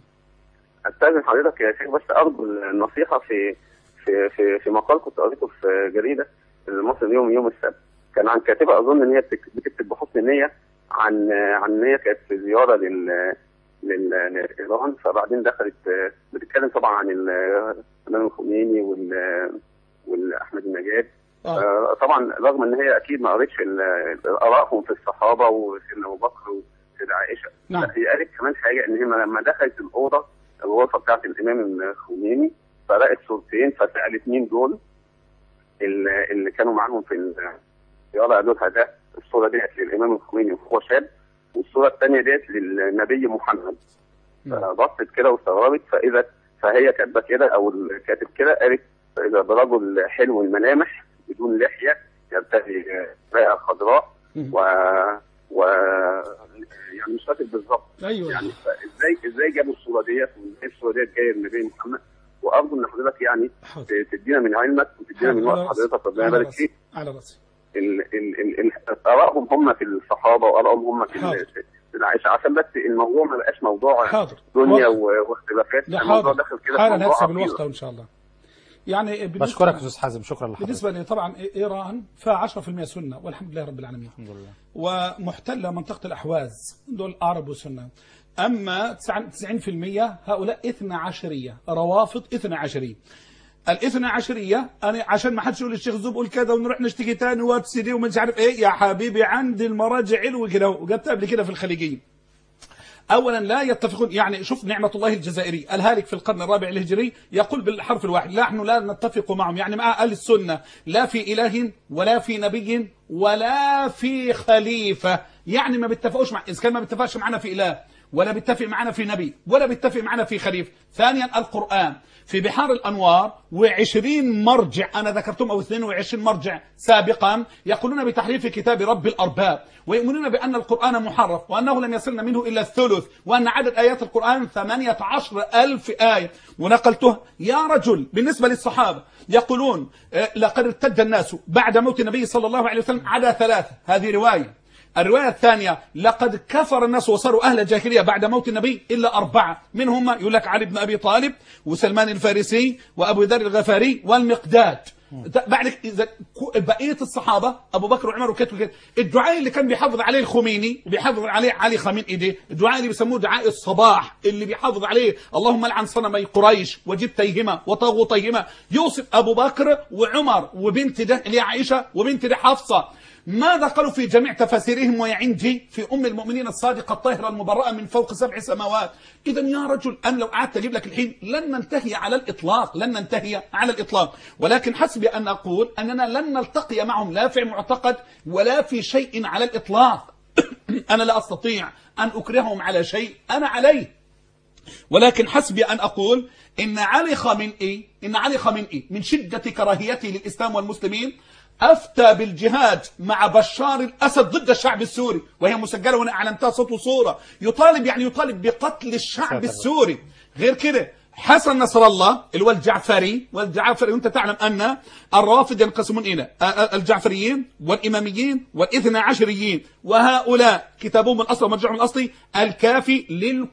Speaker 6: استاذن حضرتك يا شيخ بس ارجو النصيحه في في في في مقال كنت قريته في جريده المصري اليوم يوم السبت كان عن كاتبه اظن ان هي بتك- بتكتب بحسن نيه عن عن ان هي كانت في زياره لل لل- لايران فبعدين دخلت بتتكلم طبعا عن ال- الامام الخميني وال والاحمد النجاد
Speaker 2: آه.
Speaker 6: آه، طبعا رغم ان هي اكيد ما قريتش ال- ارائهم في الصحابه وسيدنا ابو بكر وسيدنا عائشه
Speaker 2: نعم.
Speaker 6: لا هي قالت كمان حاجه ان هي لما دخلت الاوضه الغرفه بتاعت الامام الخميني فلقت صورتين فسالت مين دول اللي اللي كانوا معاهم في الزياره قالوا لها ده الصوره ديت للامام الخميني وهو شاب والصوره الثانيه ديت للنبي محمد فبصت كده واستغربت فاذا فهي كاتبه كده او الكاتب كده قالت فاذا برجل حلو الملامح بدون لحيه يرتدي رئه خضراء و و يعني مش فاكر بالظبط
Speaker 2: ايوه
Speaker 6: يعني ازاي ازاي جابوا الصوره ديت وازاي الصوره ديت جايه للنبي محمد وارجو ان حضرتك يعني
Speaker 2: حاضر.
Speaker 6: ت- تدينا من علمك وتدينا من
Speaker 2: على
Speaker 6: وقت
Speaker 2: راسي.
Speaker 6: حضرتك ربنا
Speaker 2: على
Speaker 6: يبارك
Speaker 2: راسي.
Speaker 6: فيك
Speaker 2: على راسي
Speaker 6: ال- ال- ال- ال- ارائهم هم في الصحابه وارائهم هم في
Speaker 2: حاضر.
Speaker 6: ال- في العائشه عشان بس الموضوع ما بقاش موضوع
Speaker 2: حاضر.
Speaker 6: دنيا
Speaker 2: وقت.
Speaker 6: و- واختلافات
Speaker 2: لا
Speaker 6: الموضوع
Speaker 2: حاضر
Speaker 6: داخل كده في
Speaker 2: حالا
Speaker 6: موضوع
Speaker 2: هكسب
Speaker 6: عقيدة.
Speaker 2: الوقت ان شاء الله يعني بالنسبة-
Speaker 1: بشكرك استاذ حازم شكرا لحضرتك
Speaker 2: بالنسبة لي طبعا إيران فيها 10% سنة والحمد لله رب العالمين
Speaker 1: الحمد لله
Speaker 2: ومحتلة منطقة الأحواز دول عرب وسنة أما 90% هؤلاء إثنى عشرية روافض إثنى عشرية الاثنى عشرية أنا عشان ما حدش يقول الشيخ زوب قول كذا ونروح نشتكي تاني وات سي دي ومش عارف إيه يا حبيبي عندي المراجع علو كده وقلت قبل كده في الخليجيين اولا لا يتفقون يعني شوف نعمه الله الجزائري الهالك في القرن الرابع الهجري يقول بالحرف الواحد لا نحن لا نتفق معهم يعني مع اهل السنه لا في اله ولا في نبي ولا في خليفه يعني ما بيتفقوش مع اذا كان ما بيتفقش معنا في اله ولا بيتفق معنا في نبي ولا بيتفق معنا في خليفه ثانيا القران في بحار الأنوار وعشرين مرجع أنا ذكرتهم أو 22 مرجع سابقا يقولون بتحريف كتاب رب الأرباب ويؤمنون بأن القرآن محرف وأنه لم يصلنا منه إلا الثلث وأن عدد آيات القرآن 18 ألف آية ونقلته يا رجل بالنسبة للصحابة يقولون آه، لقد ارتد الناس بعد موت النبي صلى الله عليه وسلم على ثلاثة هذه رواية الرواية الثانية لقد كفر الناس وصاروا أهل الجاهلية بعد موت النبي إلا أربعة منهم يقول لك علي بن أبي طالب وسلمان الفارسي وأبو ذر الغفاري والمقداد بعد إذا بقية الصحابة أبو بكر وعمر وكتب كده الدعاء اللي كان بيحافظ عليه الخميني وبيحافظ عليه علي خامين إيديه الدعاء اللي بيسموه دعاء الصباح اللي بيحافظ عليه اللهم لعن صنمي قريش وجبتيهما وطاغوتيهما يوصف أبو بكر وعمر وبنت ده اللي هي عائشة وبنت ده حفصة ماذا قالوا في جميع تفاسيرهم وهي عندي في أم المؤمنين الصادقة الطاهرة المبرأة من فوق سبع سماوات إذا يا رجل أنا لو قعدت أجيب لك الحين لن ننتهي على الإطلاق لن ننتهي على الإطلاق ولكن حسبي أن أقول أننا لن نلتقي معهم لا في معتقد ولا في شيء على الإطلاق أنا لا أستطيع أن أكرههم على شيء أنا عليه ولكن حسبي أن أقول إن علي خامنئي إن علي خامنئي من شدة كراهيته للإسلام والمسلمين أفتى بالجهاد مع بشار الأسد ضد الشعب السوري وهي مسجلة وأنا أعلنتها صوت وصورة يطالب يعني يطالب بقتل الشعب
Speaker 1: ساتر.
Speaker 2: السوري غير كده حسن نصر الله اللي هو الجعفري والجعفري وانت تعلم ان الرافض ينقسمون الى الجعفريين والاماميين والاثنى عشريين وهؤلاء كتابهم الاصل ومرجعهم الاصلي الكافي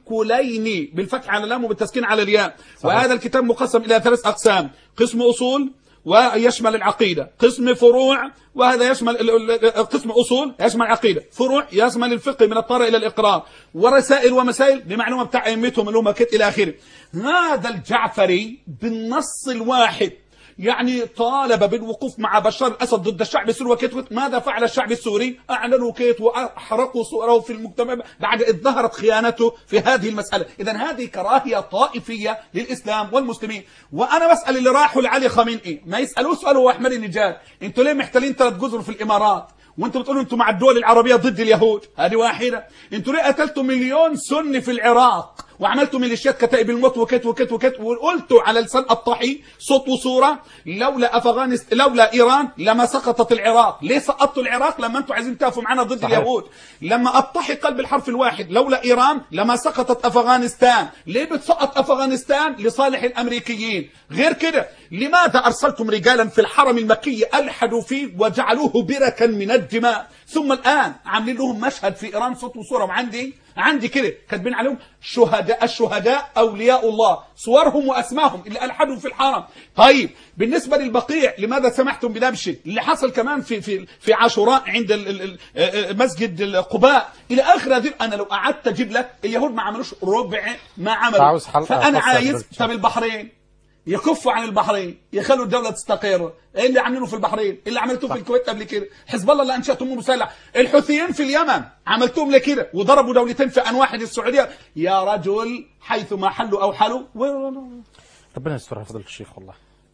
Speaker 2: للكليني بالفتح على اللام وبالتسكين على الياء وهذا الكتاب مقسم الى ثلاث اقسام قسم اصول ويشمل العقيدة قسم فروع وهذا يشمل ال- ال- قسم أصول يشمل العقيدة فروع يشمل الفقه من الطارئ إلى الإقرار ورسائل ومسائل بمعلومة بتاع أئمتهم اللي هم كت إلى آخره هذا الجعفري بالنص الواحد يعني طالب بالوقوف مع بشار الأسد ضد الشعب السوري وكيت وكيت. ماذا فعل الشعب السوري أعلنوا كيت وأحرقوا صوره في المجتمع بعد إذ ظهرت خيانته في هذه المسألة إذا هذه كراهية طائفية للإسلام والمسلمين وأنا بسأل اللي راحوا لعلي خامنئي ما يسألوه سؤال هو أحمد النجاد أنتوا ليه محتلين ثلاث جزر في الإمارات وانتوا بتقولوا انتوا مع الدول العربية ضد اليهود هذه واحدة انتوا ليه قتلتوا مليون سني في العراق وعملتوا ميليشيات كتائب الموت وكت وكت وكت وقلتوا على لسان الطحي صوت وصورة لولا افغانست لولا ايران لما سقطت العراق ليه سقطتوا العراق لما انتوا عايزين تقفوا معنا ضد
Speaker 1: صحيح.
Speaker 2: اليهود لما الطحي قال بالحرف الواحد لولا ايران لما سقطت افغانستان ليه بتسقط افغانستان لصالح الامريكيين غير كده لماذا ارسلتم رجالا في الحرم المكي الحدوا فيه وجعلوه بركا من الدماء ثم الان عاملين لهم مشهد في ايران صوت وصوره وعندي عندي كده كاتبين عليهم شهداء الشهداء اولياء الله صورهم واسمائهم اللي الحدوا في الحرم طيب بالنسبه للبقيع لماذا سمحتم بنبشه اللي حصل كمان في في في عاشوراء عند ال- ال- ال- مسجد قباء الى اخر هذه انا لو قعدت اجيب لك اليهود ما عملوش ربع ما عملوا
Speaker 1: عاوز حلقة
Speaker 2: فانا
Speaker 1: خاصة
Speaker 2: عايز
Speaker 1: بالشعب.
Speaker 2: طب البحرين يكفوا عن البحرين يخلوا الدولة تستقر ايه اللي عاملينه في البحرين اللي عملتوه في الكويت قبل كده حزب الله اللي انشأتم مسلح الحوثيين في اليمن عملتوهم لكده وضربوا دولتين في ان واحد السعودية يا رجل حيث ما حلوا او حلوا و-
Speaker 1: ربنا يستر يا فضيله الشيخ والله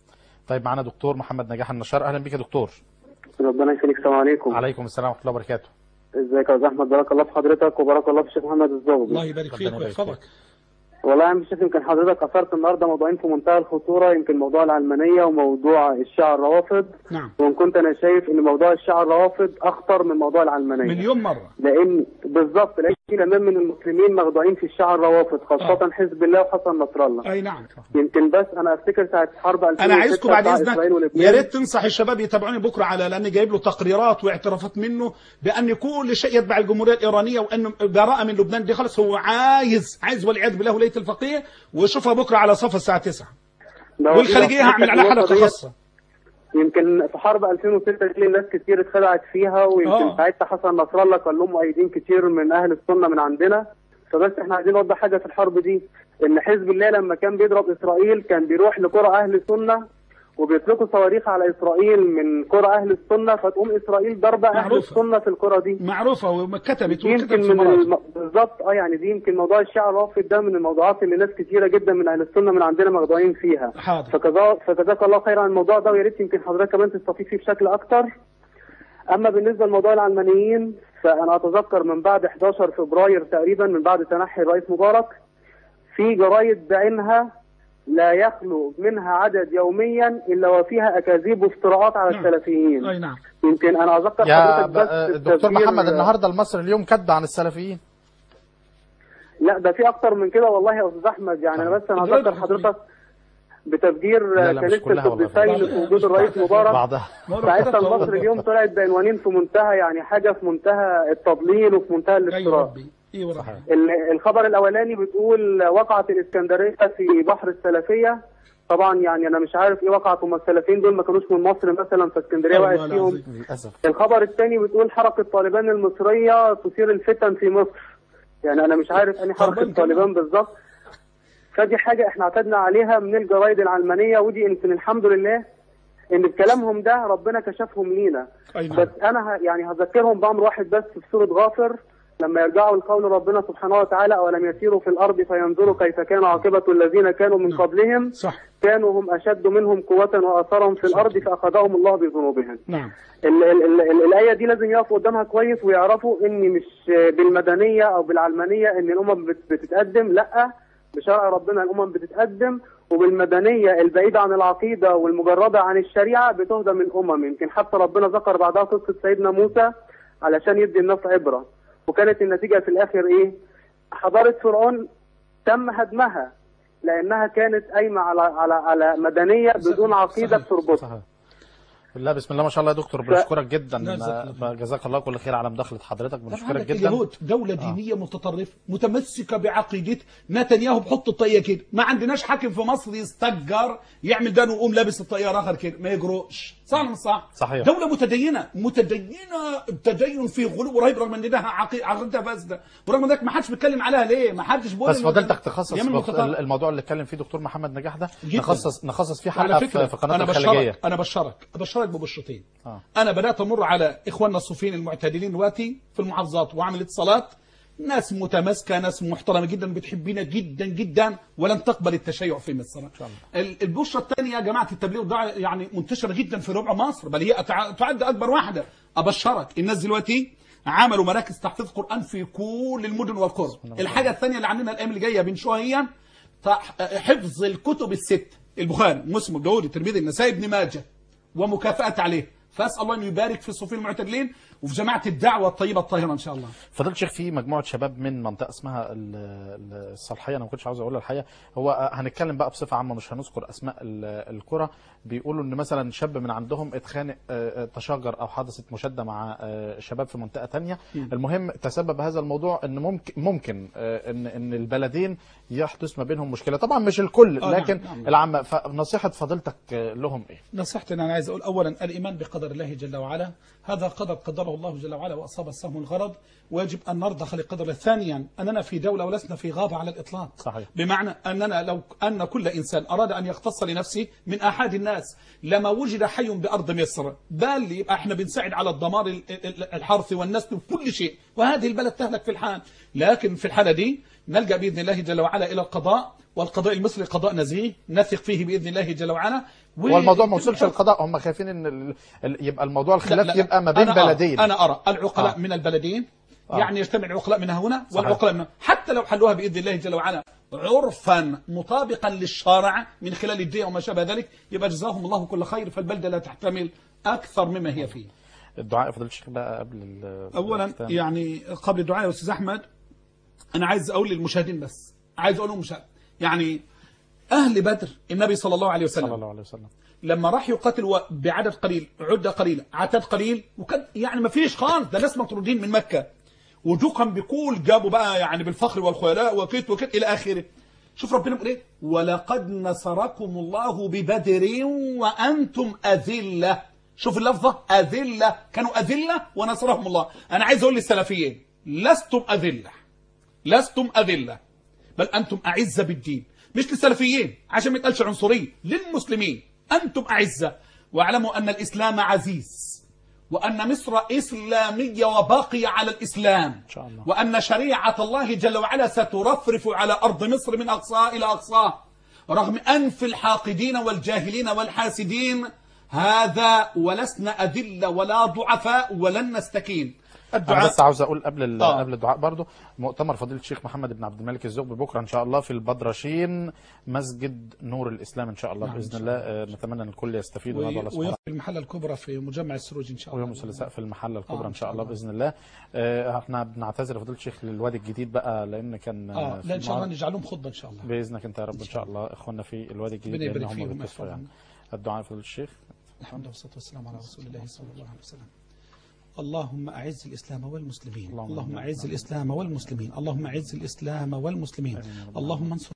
Speaker 1: طيب معنا دكتور محمد نجاح النشار اهلا بك يا دكتور
Speaker 7: ربنا يخليك السلام عليكم
Speaker 1: عليكم السلام ورحمه الله وبركاته
Speaker 7: ازيك يا استاذ احمد بارك الله في حضرتك وبارك الله في الشيخ محمد الزغبي
Speaker 2: الله يبارك فيك
Speaker 1: ربنا يبارك
Speaker 2: ويحفظك
Speaker 7: والله يا عم الشيخ يمكن حضرتك اثرت النهارده موضوعين في منتهى الخطوره يمكن موضوع العلمانيه وموضوع الشيعة الروافض
Speaker 2: نعم
Speaker 7: وان كنت انا شايف ان موضوع الشيعة الروافض اخطر من موضوع العلمانيه
Speaker 2: مليون مرة
Speaker 7: لان بالظبط لان في كمان من المسلمين مخدوعين في الشيعة الروافض خاصه حزب الله وحسن نصر الله
Speaker 2: اي نعم
Speaker 7: يمكن بس انا افتكر ساعه حرب 2006
Speaker 2: انا عايزكم بعد
Speaker 7: بتاع
Speaker 2: اذنك
Speaker 7: إسرائيل ولبنان.
Speaker 2: يا ريت تنصح الشباب يتابعوني بكره على لاني جايب له تقريرات واعترافات منه بان كل شيء يتبع الجمهوريه الايرانيه وانه براءه من لبنان دي خلص هو عايز عايز والعياذ بالله ولايه الفقيه ويشوفها بكره على صف الساعه 9
Speaker 7: ده هو
Speaker 2: والخليجيه هعمل عليها
Speaker 7: النقطة
Speaker 2: حلقه
Speaker 7: ديت
Speaker 2: خاصه
Speaker 7: يمكن في حرب 2006 دي ناس كتير اتخدعت فيها ويمكن
Speaker 2: آه.
Speaker 7: ساعتها حسن نصر الله كان له مؤيدين كتير من اهل السنه من عندنا فبس احنا عايزين نوضح حاجه في الحرب دي ان حزب الله لما كان بيضرب اسرائيل كان بيروح لقرى اهل السنه وبيطلقوا صواريخ على اسرائيل من قرى اهل السنه فتقوم اسرائيل ضربه اهل
Speaker 2: معروفة.
Speaker 7: السنه في القرى دي
Speaker 2: معروفه وكتبت
Speaker 7: دي
Speaker 2: وكتبت
Speaker 7: يمكن
Speaker 2: في
Speaker 7: من
Speaker 2: مرات
Speaker 7: الم... بالظبط اه يعني دي يمكن موضوع الشيعة الرافض ده من الموضوعات اللي ناس كتيره جدا من اهل السنه من عندنا مخدوعين فيها
Speaker 2: حاضر
Speaker 7: فجزا- فجزاك الله خيرا عن الموضوع ده ويا ريت يمكن حضرتك كمان تستفيد فيه بشكل اكتر اما بالنسبه لموضوع العلمانيين فانا اتذكر من بعد 11 فبراير تقريبا من بعد تنحي الرئيس مبارك في جرايد بعينها لا يخلو منها عدد يوميا الا وفيها اكاذيب وافتراءات على
Speaker 2: نعم.
Speaker 7: السلفيين
Speaker 2: اي نعم
Speaker 7: يمكن انا اذكر
Speaker 1: يا
Speaker 7: حضرتك
Speaker 1: ب-
Speaker 7: بس
Speaker 1: آه، دكتور
Speaker 7: التفجير-
Speaker 1: محمد النهارده المصري اليوم كد عن السلفيين
Speaker 7: لا ده في اكتر من كده والله يا استاذ احمد يعني انا بس انا اذكر حضرتك بتفجير
Speaker 1: لا، لا، مش
Speaker 7: كنيسه
Speaker 1: كلها والله.
Speaker 7: القدسين في وجود الرئيس مبارك
Speaker 1: بعضها
Speaker 7: ساعتها المصر اليوم طلعت بعنوانين في منتهى يعني حاجه في منتهى التضليل وفي منتهى
Speaker 2: ايوه
Speaker 7: الافتراء
Speaker 2: ربي ايوه ربي
Speaker 7: ال- الخبر الاولاني بتقول وقعت الاسكندريه في بحر السلفيه طبعا يعني انا مش عارف ايه وقعت هم السلفيين دول ما كانوش من مصر مثلا فاسكندريه
Speaker 2: والله
Speaker 7: وقعت فيهم
Speaker 2: العظيم.
Speaker 1: للاسف
Speaker 7: الخبر الثاني بتقول حركه طالبان المصريه تثير الفتن في مصر يعني انا مش عارف اني حركه
Speaker 2: طالبان
Speaker 7: طالبان بالظبط فدي حاجه احنا اعتدنا عليها من الجرايد العلمانيه ودي يمكن الحمد لله ان بكلامهم ده ربنا كشفهم لينا
Speaker 2: أي نعم.
Speaker 7: بس انا ه... يعني هذكرهم بامر واحد بس في سوره غافر لما يرجعوا لقول ربنا سبحانه وتعالى اولم يسيروا في الارض فينظروا كيف كان عاقبه الذين كانوا من قبلهم
Speaker 2: صح
Speaker 7: كانوا هم اشد منهم قوه واثرا في الارض فاخذهم الله بذنوبهم
Speaker 2: نعم
Speaker 7: ال ال ال ال الآية دي لازم يقفوا قدامها كويس ويعرفوا إن مش بالمدنية أو بالعلمانية إن الأمم بت- بتتقدم لأ بشرع ربنا الأمم بتتقدم وبالمدنية البعيدة عن العقيدة والمجردة عن الشريعة بتهدم الأمم يمكن حتى ربنا ذكر بعدها قصة سيدنا موسى علشان يدي الناس عبرة وكانت النتيجة في الآخر إيه؟ حضارة فرعون تم هدمها لأنها كانت قايمة على على على مدنية بدون عقيدة
Speaker 2: صحيح.
Speaker 7: بتربطها
Speaker 1: صحيح لا بسم الله ما شاء الله يا دكتور
Speaker 7: ف-
Speaker 1: بنشكرك جدا
Speaker 2: لا، جزاك الله
Speaker 1: ما- جزاك الله كل خير على مداخله حضرتك
Speaker 2: طب
Speaker 1: بنشكرك
Speaker 2: عندك
Speaker 1: جدا
Speaker 2: اليهود دولة دينية متطرفة متمسكة بعقيدة نتنياهو بحط الطاقية كده ما عندناش حاكم في مصر يستجر يعمل ده ويقوم لابس الطيارة آخر كده ما يجرؤش صح ولا مش صح؟
Speaker 1: صحيح.
Speaker 2: دولة متدينة متدينة التدين في غلو رهيب رغم ان ده عقي- عقيدتها فاسدة ورغم ذلك ما حدش بيتكلم عليها ليه؟ ما حدش بيقول
Speaker 1: بس
Speaker 2: إنه-
Speaker 1: فضلتك تخصص
Speaker 2: يعمل
Speaker 1: بخ-
Speaker 2: متطرف.
Speaker 1: الموضوع اللي اتكلم فيه دكتور محمد نجاح ده
Speaker 2: جداً.
Speaker 1: نخصص نخصص فيه
Speaker 2: على
Speaker 1: حلقه
Speaker 2: فكرة
Speaker 1: في في قناه
Speaker 2: أنا
Speaker 1: الخليجيه
Speaker 2: بشرك أنا بشرك بشرك ببشرتين
Speaker 1: آه.
Speaker 2: أنا بدأت أمر على إخواننا الصوفيين المعتدلين دلوقتي في المحافظات وأعمل اتصالات ناس متماسكة ناس محترمة جدا بتحبنا جدا جدا ولن تقبل التشيع في مصر ال- البشرة الثانية يا جماعة التبليغ ده يعني منتشرة جدا في ربع مصر بل هي أتع- تعد أكبر واحدة أبشرك الناس دلوقتي عملوا مراكز تحفيظ قرآن في كل المدن والقرى الحاجة الثانية اللي عندنا الأيام اللي جاية بنشوفها هي تح- حفظ الكتب الست البخاري مسلم الجهودي الترمذي النسائي ابن ماجه ومكافأة عليه فأسأل الله أن يبارك في الصوفيين المعتدلين وفي جماعة الدعوة الطيبة الطاهرة إن شاء الله
Speaker 1: فضلت شيخ في مجموعه شباب من منطقه اسمها ال- ال- الصالحيه انا ما كنتش عاوز اقولها الحقيقه هو هنتكلم بقى بصفه عامه مش هنذكر اسماء ال- القرى بيقولوا ان مثلا شاب من عندهم اتخانق آه، آه، تشاجر او حدثت مشاده مع آه، شباب في منطقه تانية المهم تسبب هذا الموضوع ان ممكن ممكن آه، ان ان البلدين يحدث ما بينهم مشكله طبعا مش الكل
Speaker 2: آه، نعم،
Speaker 1: لكن
Speaker 2: نعم.
Speaker 1: العامه فنصيحه فضيلتك آه، لهم ايه
Speaker 2: نصيحتي أنا عايز أقول أولا الإيمان بقدر الله جل وعلا هذا قدر قدره الله جل وعلا وأصاب السهم الغرض ويجب أن نرضى خلق قدر الله ثانيا أننا في دولة ولسنا في غابة على الإطلاق
Speaker 1: صحيح.
Speaker 2: بمعنى أننا لو أن كل إنسان أراد أن يختص لنفسه من أحد الناس لما وجد حي بأرض مصر بل يبقى احنا بنساعد على الدمار ال- ال- الحرث والنسل وكل شيء وهذه البلد تهلك في الحال لكن في الحالة دي نلجأ بإذن الله جل وعلا إلى القضاء والقضاء المصري قضاء نزيه نثق فيه بإذن الله جل وعلا و-
Speaker 1: والموضوع ما وصلش للقضاء هم خايفين ان ال- ال- يبقى الموضوع الخلاف
Speaker 2: لا، لا.
Speaker 1: يبقى ما بين
Speaker 2: أنا أرى
Speaker 1: بلدين
Speaker 2: أنا أرى العقلاء
Speaker 1: آه.
Speaker 2: من البلدين
Speaker 1: آه.
Speaker 2: يعني يجتمع العقلاء من هنا
Speaker 1: صحيح.
Speaker 2: والعقلاء من هنا حتى لو حلوها بإذن الله جل وعلا عرفا مطابقا للشرع من خلال الدين وما شابه ذلك يبقى جزاهم الله كل خير فالبلدة لا تحتمل أكثر مما هي فيه
Speaker 1: الدعاء فضيله الشيخ بقى قبل ال-
Speaker 2: اولا
Speaker 1: الختام.
Speaker 2: يعني قبل الدعاء يا استاذ احمد انا عايز اقول للمشاهدين بس عايز اقول لهم مشاهد يعني اهل بدر النبي صلى الله عليه وسلم
Speaker 1: صلى الله عليه وسلم
Speaker 2: لما راح يقاتل بعدد قليل عده قليله عدد قليل وكان يعني ما فيش خالص ده ناس مطرودين من مكه وجوكم بيقول جابوا بقى يعني بالفخر والخيلاء وكيت وكيت الى اخره شوف ربنا بيقول ايه ولقد نصركم الله ببدر وانتم اذله شوف اللفظه اذله كانوا اذله ونصرهم الله انا عايز اقول للسلفيين لستم اذله لستم اذله بل انتم اعزه بالدين مش للسلفيين عشان ما يتقالش عنصريه للمسلمين انتم اعزه واعلموا ان الاسلام عزيز وأن مصر إسلامية وباقية على الإسلام إن
Speaker 1: شاء الله.
Speaker 2: وأن شريعة الله جل وعلا سترفرف على أرض مصر من أقصاها إلى أقصاها رغم أنف الحاقدين والجاهلين والحاسدين هذا ولسنا أذلة ولا ضعفاء ولن نستكين
Speaker 1: انا
Speaker 2: الدعاء
Speaker 1: بس عاوز اقول قبل ال-
Speaker 2: آه.
Speaker 1: قبل الدعاء برضو مؤتمر فضيله الشيخ محمد بن عبد الملك الزغبي بكره ان شاء الله في البدرشين مسجد نور الاسلام ان شاء الله
Speaker 2: نعم، إن
Speaker 1: باذن
Speaker 2: شاء
Speaker 1: الله آه، نتمنى ان الكل يستفيد وندعو الله
Speaker 2: وي-
Speaker 1: سبحانه
Speaker 2: ويوم المحلة الكبرى في مجمع السروج إن شاء الله
Speaker 1: ويوم الثلاثاء في المحله الكبرى
Speaker 2: آه،
Speaker 1: ان شاء الله باذن الله آه، احنا بنعتذر فضيله الشيخ للوادي الجديد بقى لان كان
Speaker 2: آه
Speaker 1: في
Speaker 2: لا إن شاء الله
Speaker 1: المعرض.
Speaker 2: نجعلهم خطبة إن شاء الله
Speaker 1: باذنك انت يا رب ان شاء الله اخواننا في الوادي الجديد
Speaker 2: ربنا يبارك
Speaker 1: لان هم
Speaker 2: فيهم
Speaker 1: بيتصلوا
Speaker 2: ويحفظهم.
Speaker 1: يعني الدعاء فضيله الشيخ
Speaker 2: الحمد والصلاة والسلام على رسول الله صلى الله عليه وسلم اللهم أعز الإسلام والمسلمين
Speaker 1: اللهم
Speaker 2: اللهم
Speaker 1: آمين.
Speaker 2: أعز الإسلام والمسلمين اللهم أعز الإسلام والمسلمين اللهم انصر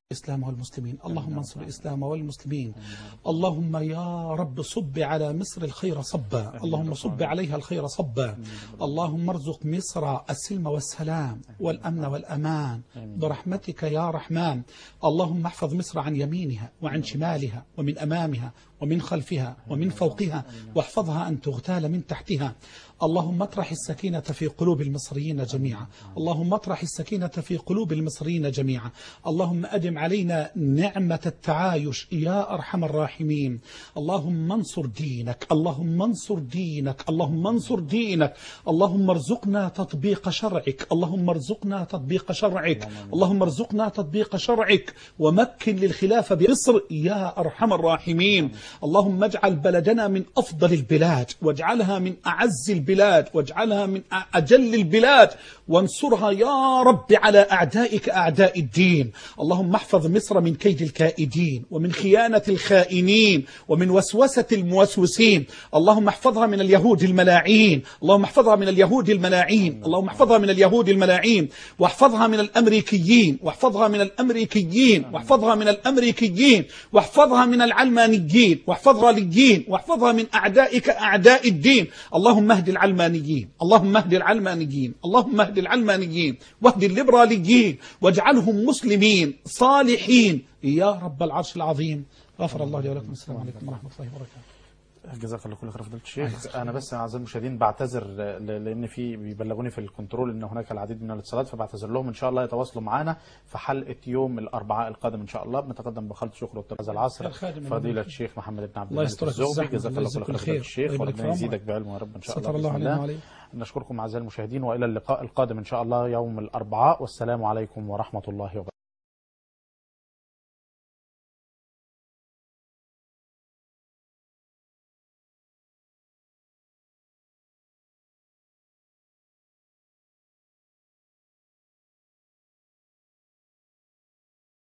Speaker 2: الإسلام والمسلمين اللهم انصر الإسلام والمسلمين اللهم يا رب صب على مصر الخير صبا اللهم صب عليها الخير صبا اللهم ارزق مصر السلم والسلام والأمن والأمان برحمتك يا رحمن اللهم احفظ مصر عن يمينها وعن شمالها ومن أمامها ومن خلفها ومن فوقها واحفظها أن تغتال من تحتها اللهم اطرح السكينة في قلوب المصريين جميعا اللهم اطرح السكينة في قلوب المصريين جميعا اللهم أدم علينا نعمة التعايش يا أرحم الراحمين اللهم انصر دينك اللهم انصر دينك اللهم انصر دينك اللهم ارزقنا تطبيق شرعك اللهم ارزقنا تطبيق شرعك اللهم ارزقنا تطبيق شرعك ومكن للخلافة بمصر يا أرحم الراحمين اللهم اجعل بلدنا من أفضل البلاد واجعلها من أعز البلاد واجعلها من أجل البلاد وانصرها يا رب على أعدائك أعداء الدين اللهم احفظ مصر من كيد الكائدين ومن خيانة الخائنين ومن وسوسة الموسوسين اللهم احفظها من اليهود الملاعين اللهم احفظها من اليهود الملاعين اللهم احفظها من اليهود الملاعين واحفظها من الأمريكيين واحفظها من الأمريكيين واحفظها من الأمريكيين واحفظها من العلمانيين واحفظها للدين واحفظها من أعدائك أعداء الدين اللهم اهد العلمانيين اللهم اهد العلمانيين اللهم اهد العلمانيين واهد الليبراليين واجعلهم مسلمين صالحين يا رب العرش العظيم غفر الله لي ولكم السلام عليكم ورحمة الله وبركاته
Speaker 1: جزاك الله كل خير فضيله الشيخ انا بس اعزائي المشاهدين بعتذر ل- لان في بيبلغوني في الكنترول ان هناك العديد من الاتصالات فبعتذر لهم ان شاء الله يتواصلوا معنا في حلقه يوم الاربعاء القادم ان شاء الله بنتقدم بخالد شكر والتقى هذا العصر
Speaker 2: الخادم
Speaker 1: فضيله
Speaker 2: المبارك.
Speaker 1: الشيخ محمد بن عبد
Speaker 2: الله
Speaker 1: الملك
Speaker 2: يسترك
Speaker 1: الزغبي
Speaker 2: الزحمة،
Speaker 1: جزاك
Speaker 2: الله
Speaker 1: الله كل
Speaker 2: يجزاك
Speaker 1: خير
Speaker 2: الخير.
Speaker 1: فضيله الشيخ
Speaker 2: ويبارك
Speaker 1: وربنا
Speaker 2: في
Speaker 1: يزيدك
Speaker 2: عمرك.
Speaker 1: بعلم يا رب ان شاء الله
Speaker 2: ستر الله
Speaker 1: بإذن
Speaker 2: علينا وعليه
Speaker 1: نشكركم اعزائي المشاهدين والى اللقاء القادم ان شاء الله يوم الاربعاء والسلام عليكم ورحمه الله وبركاته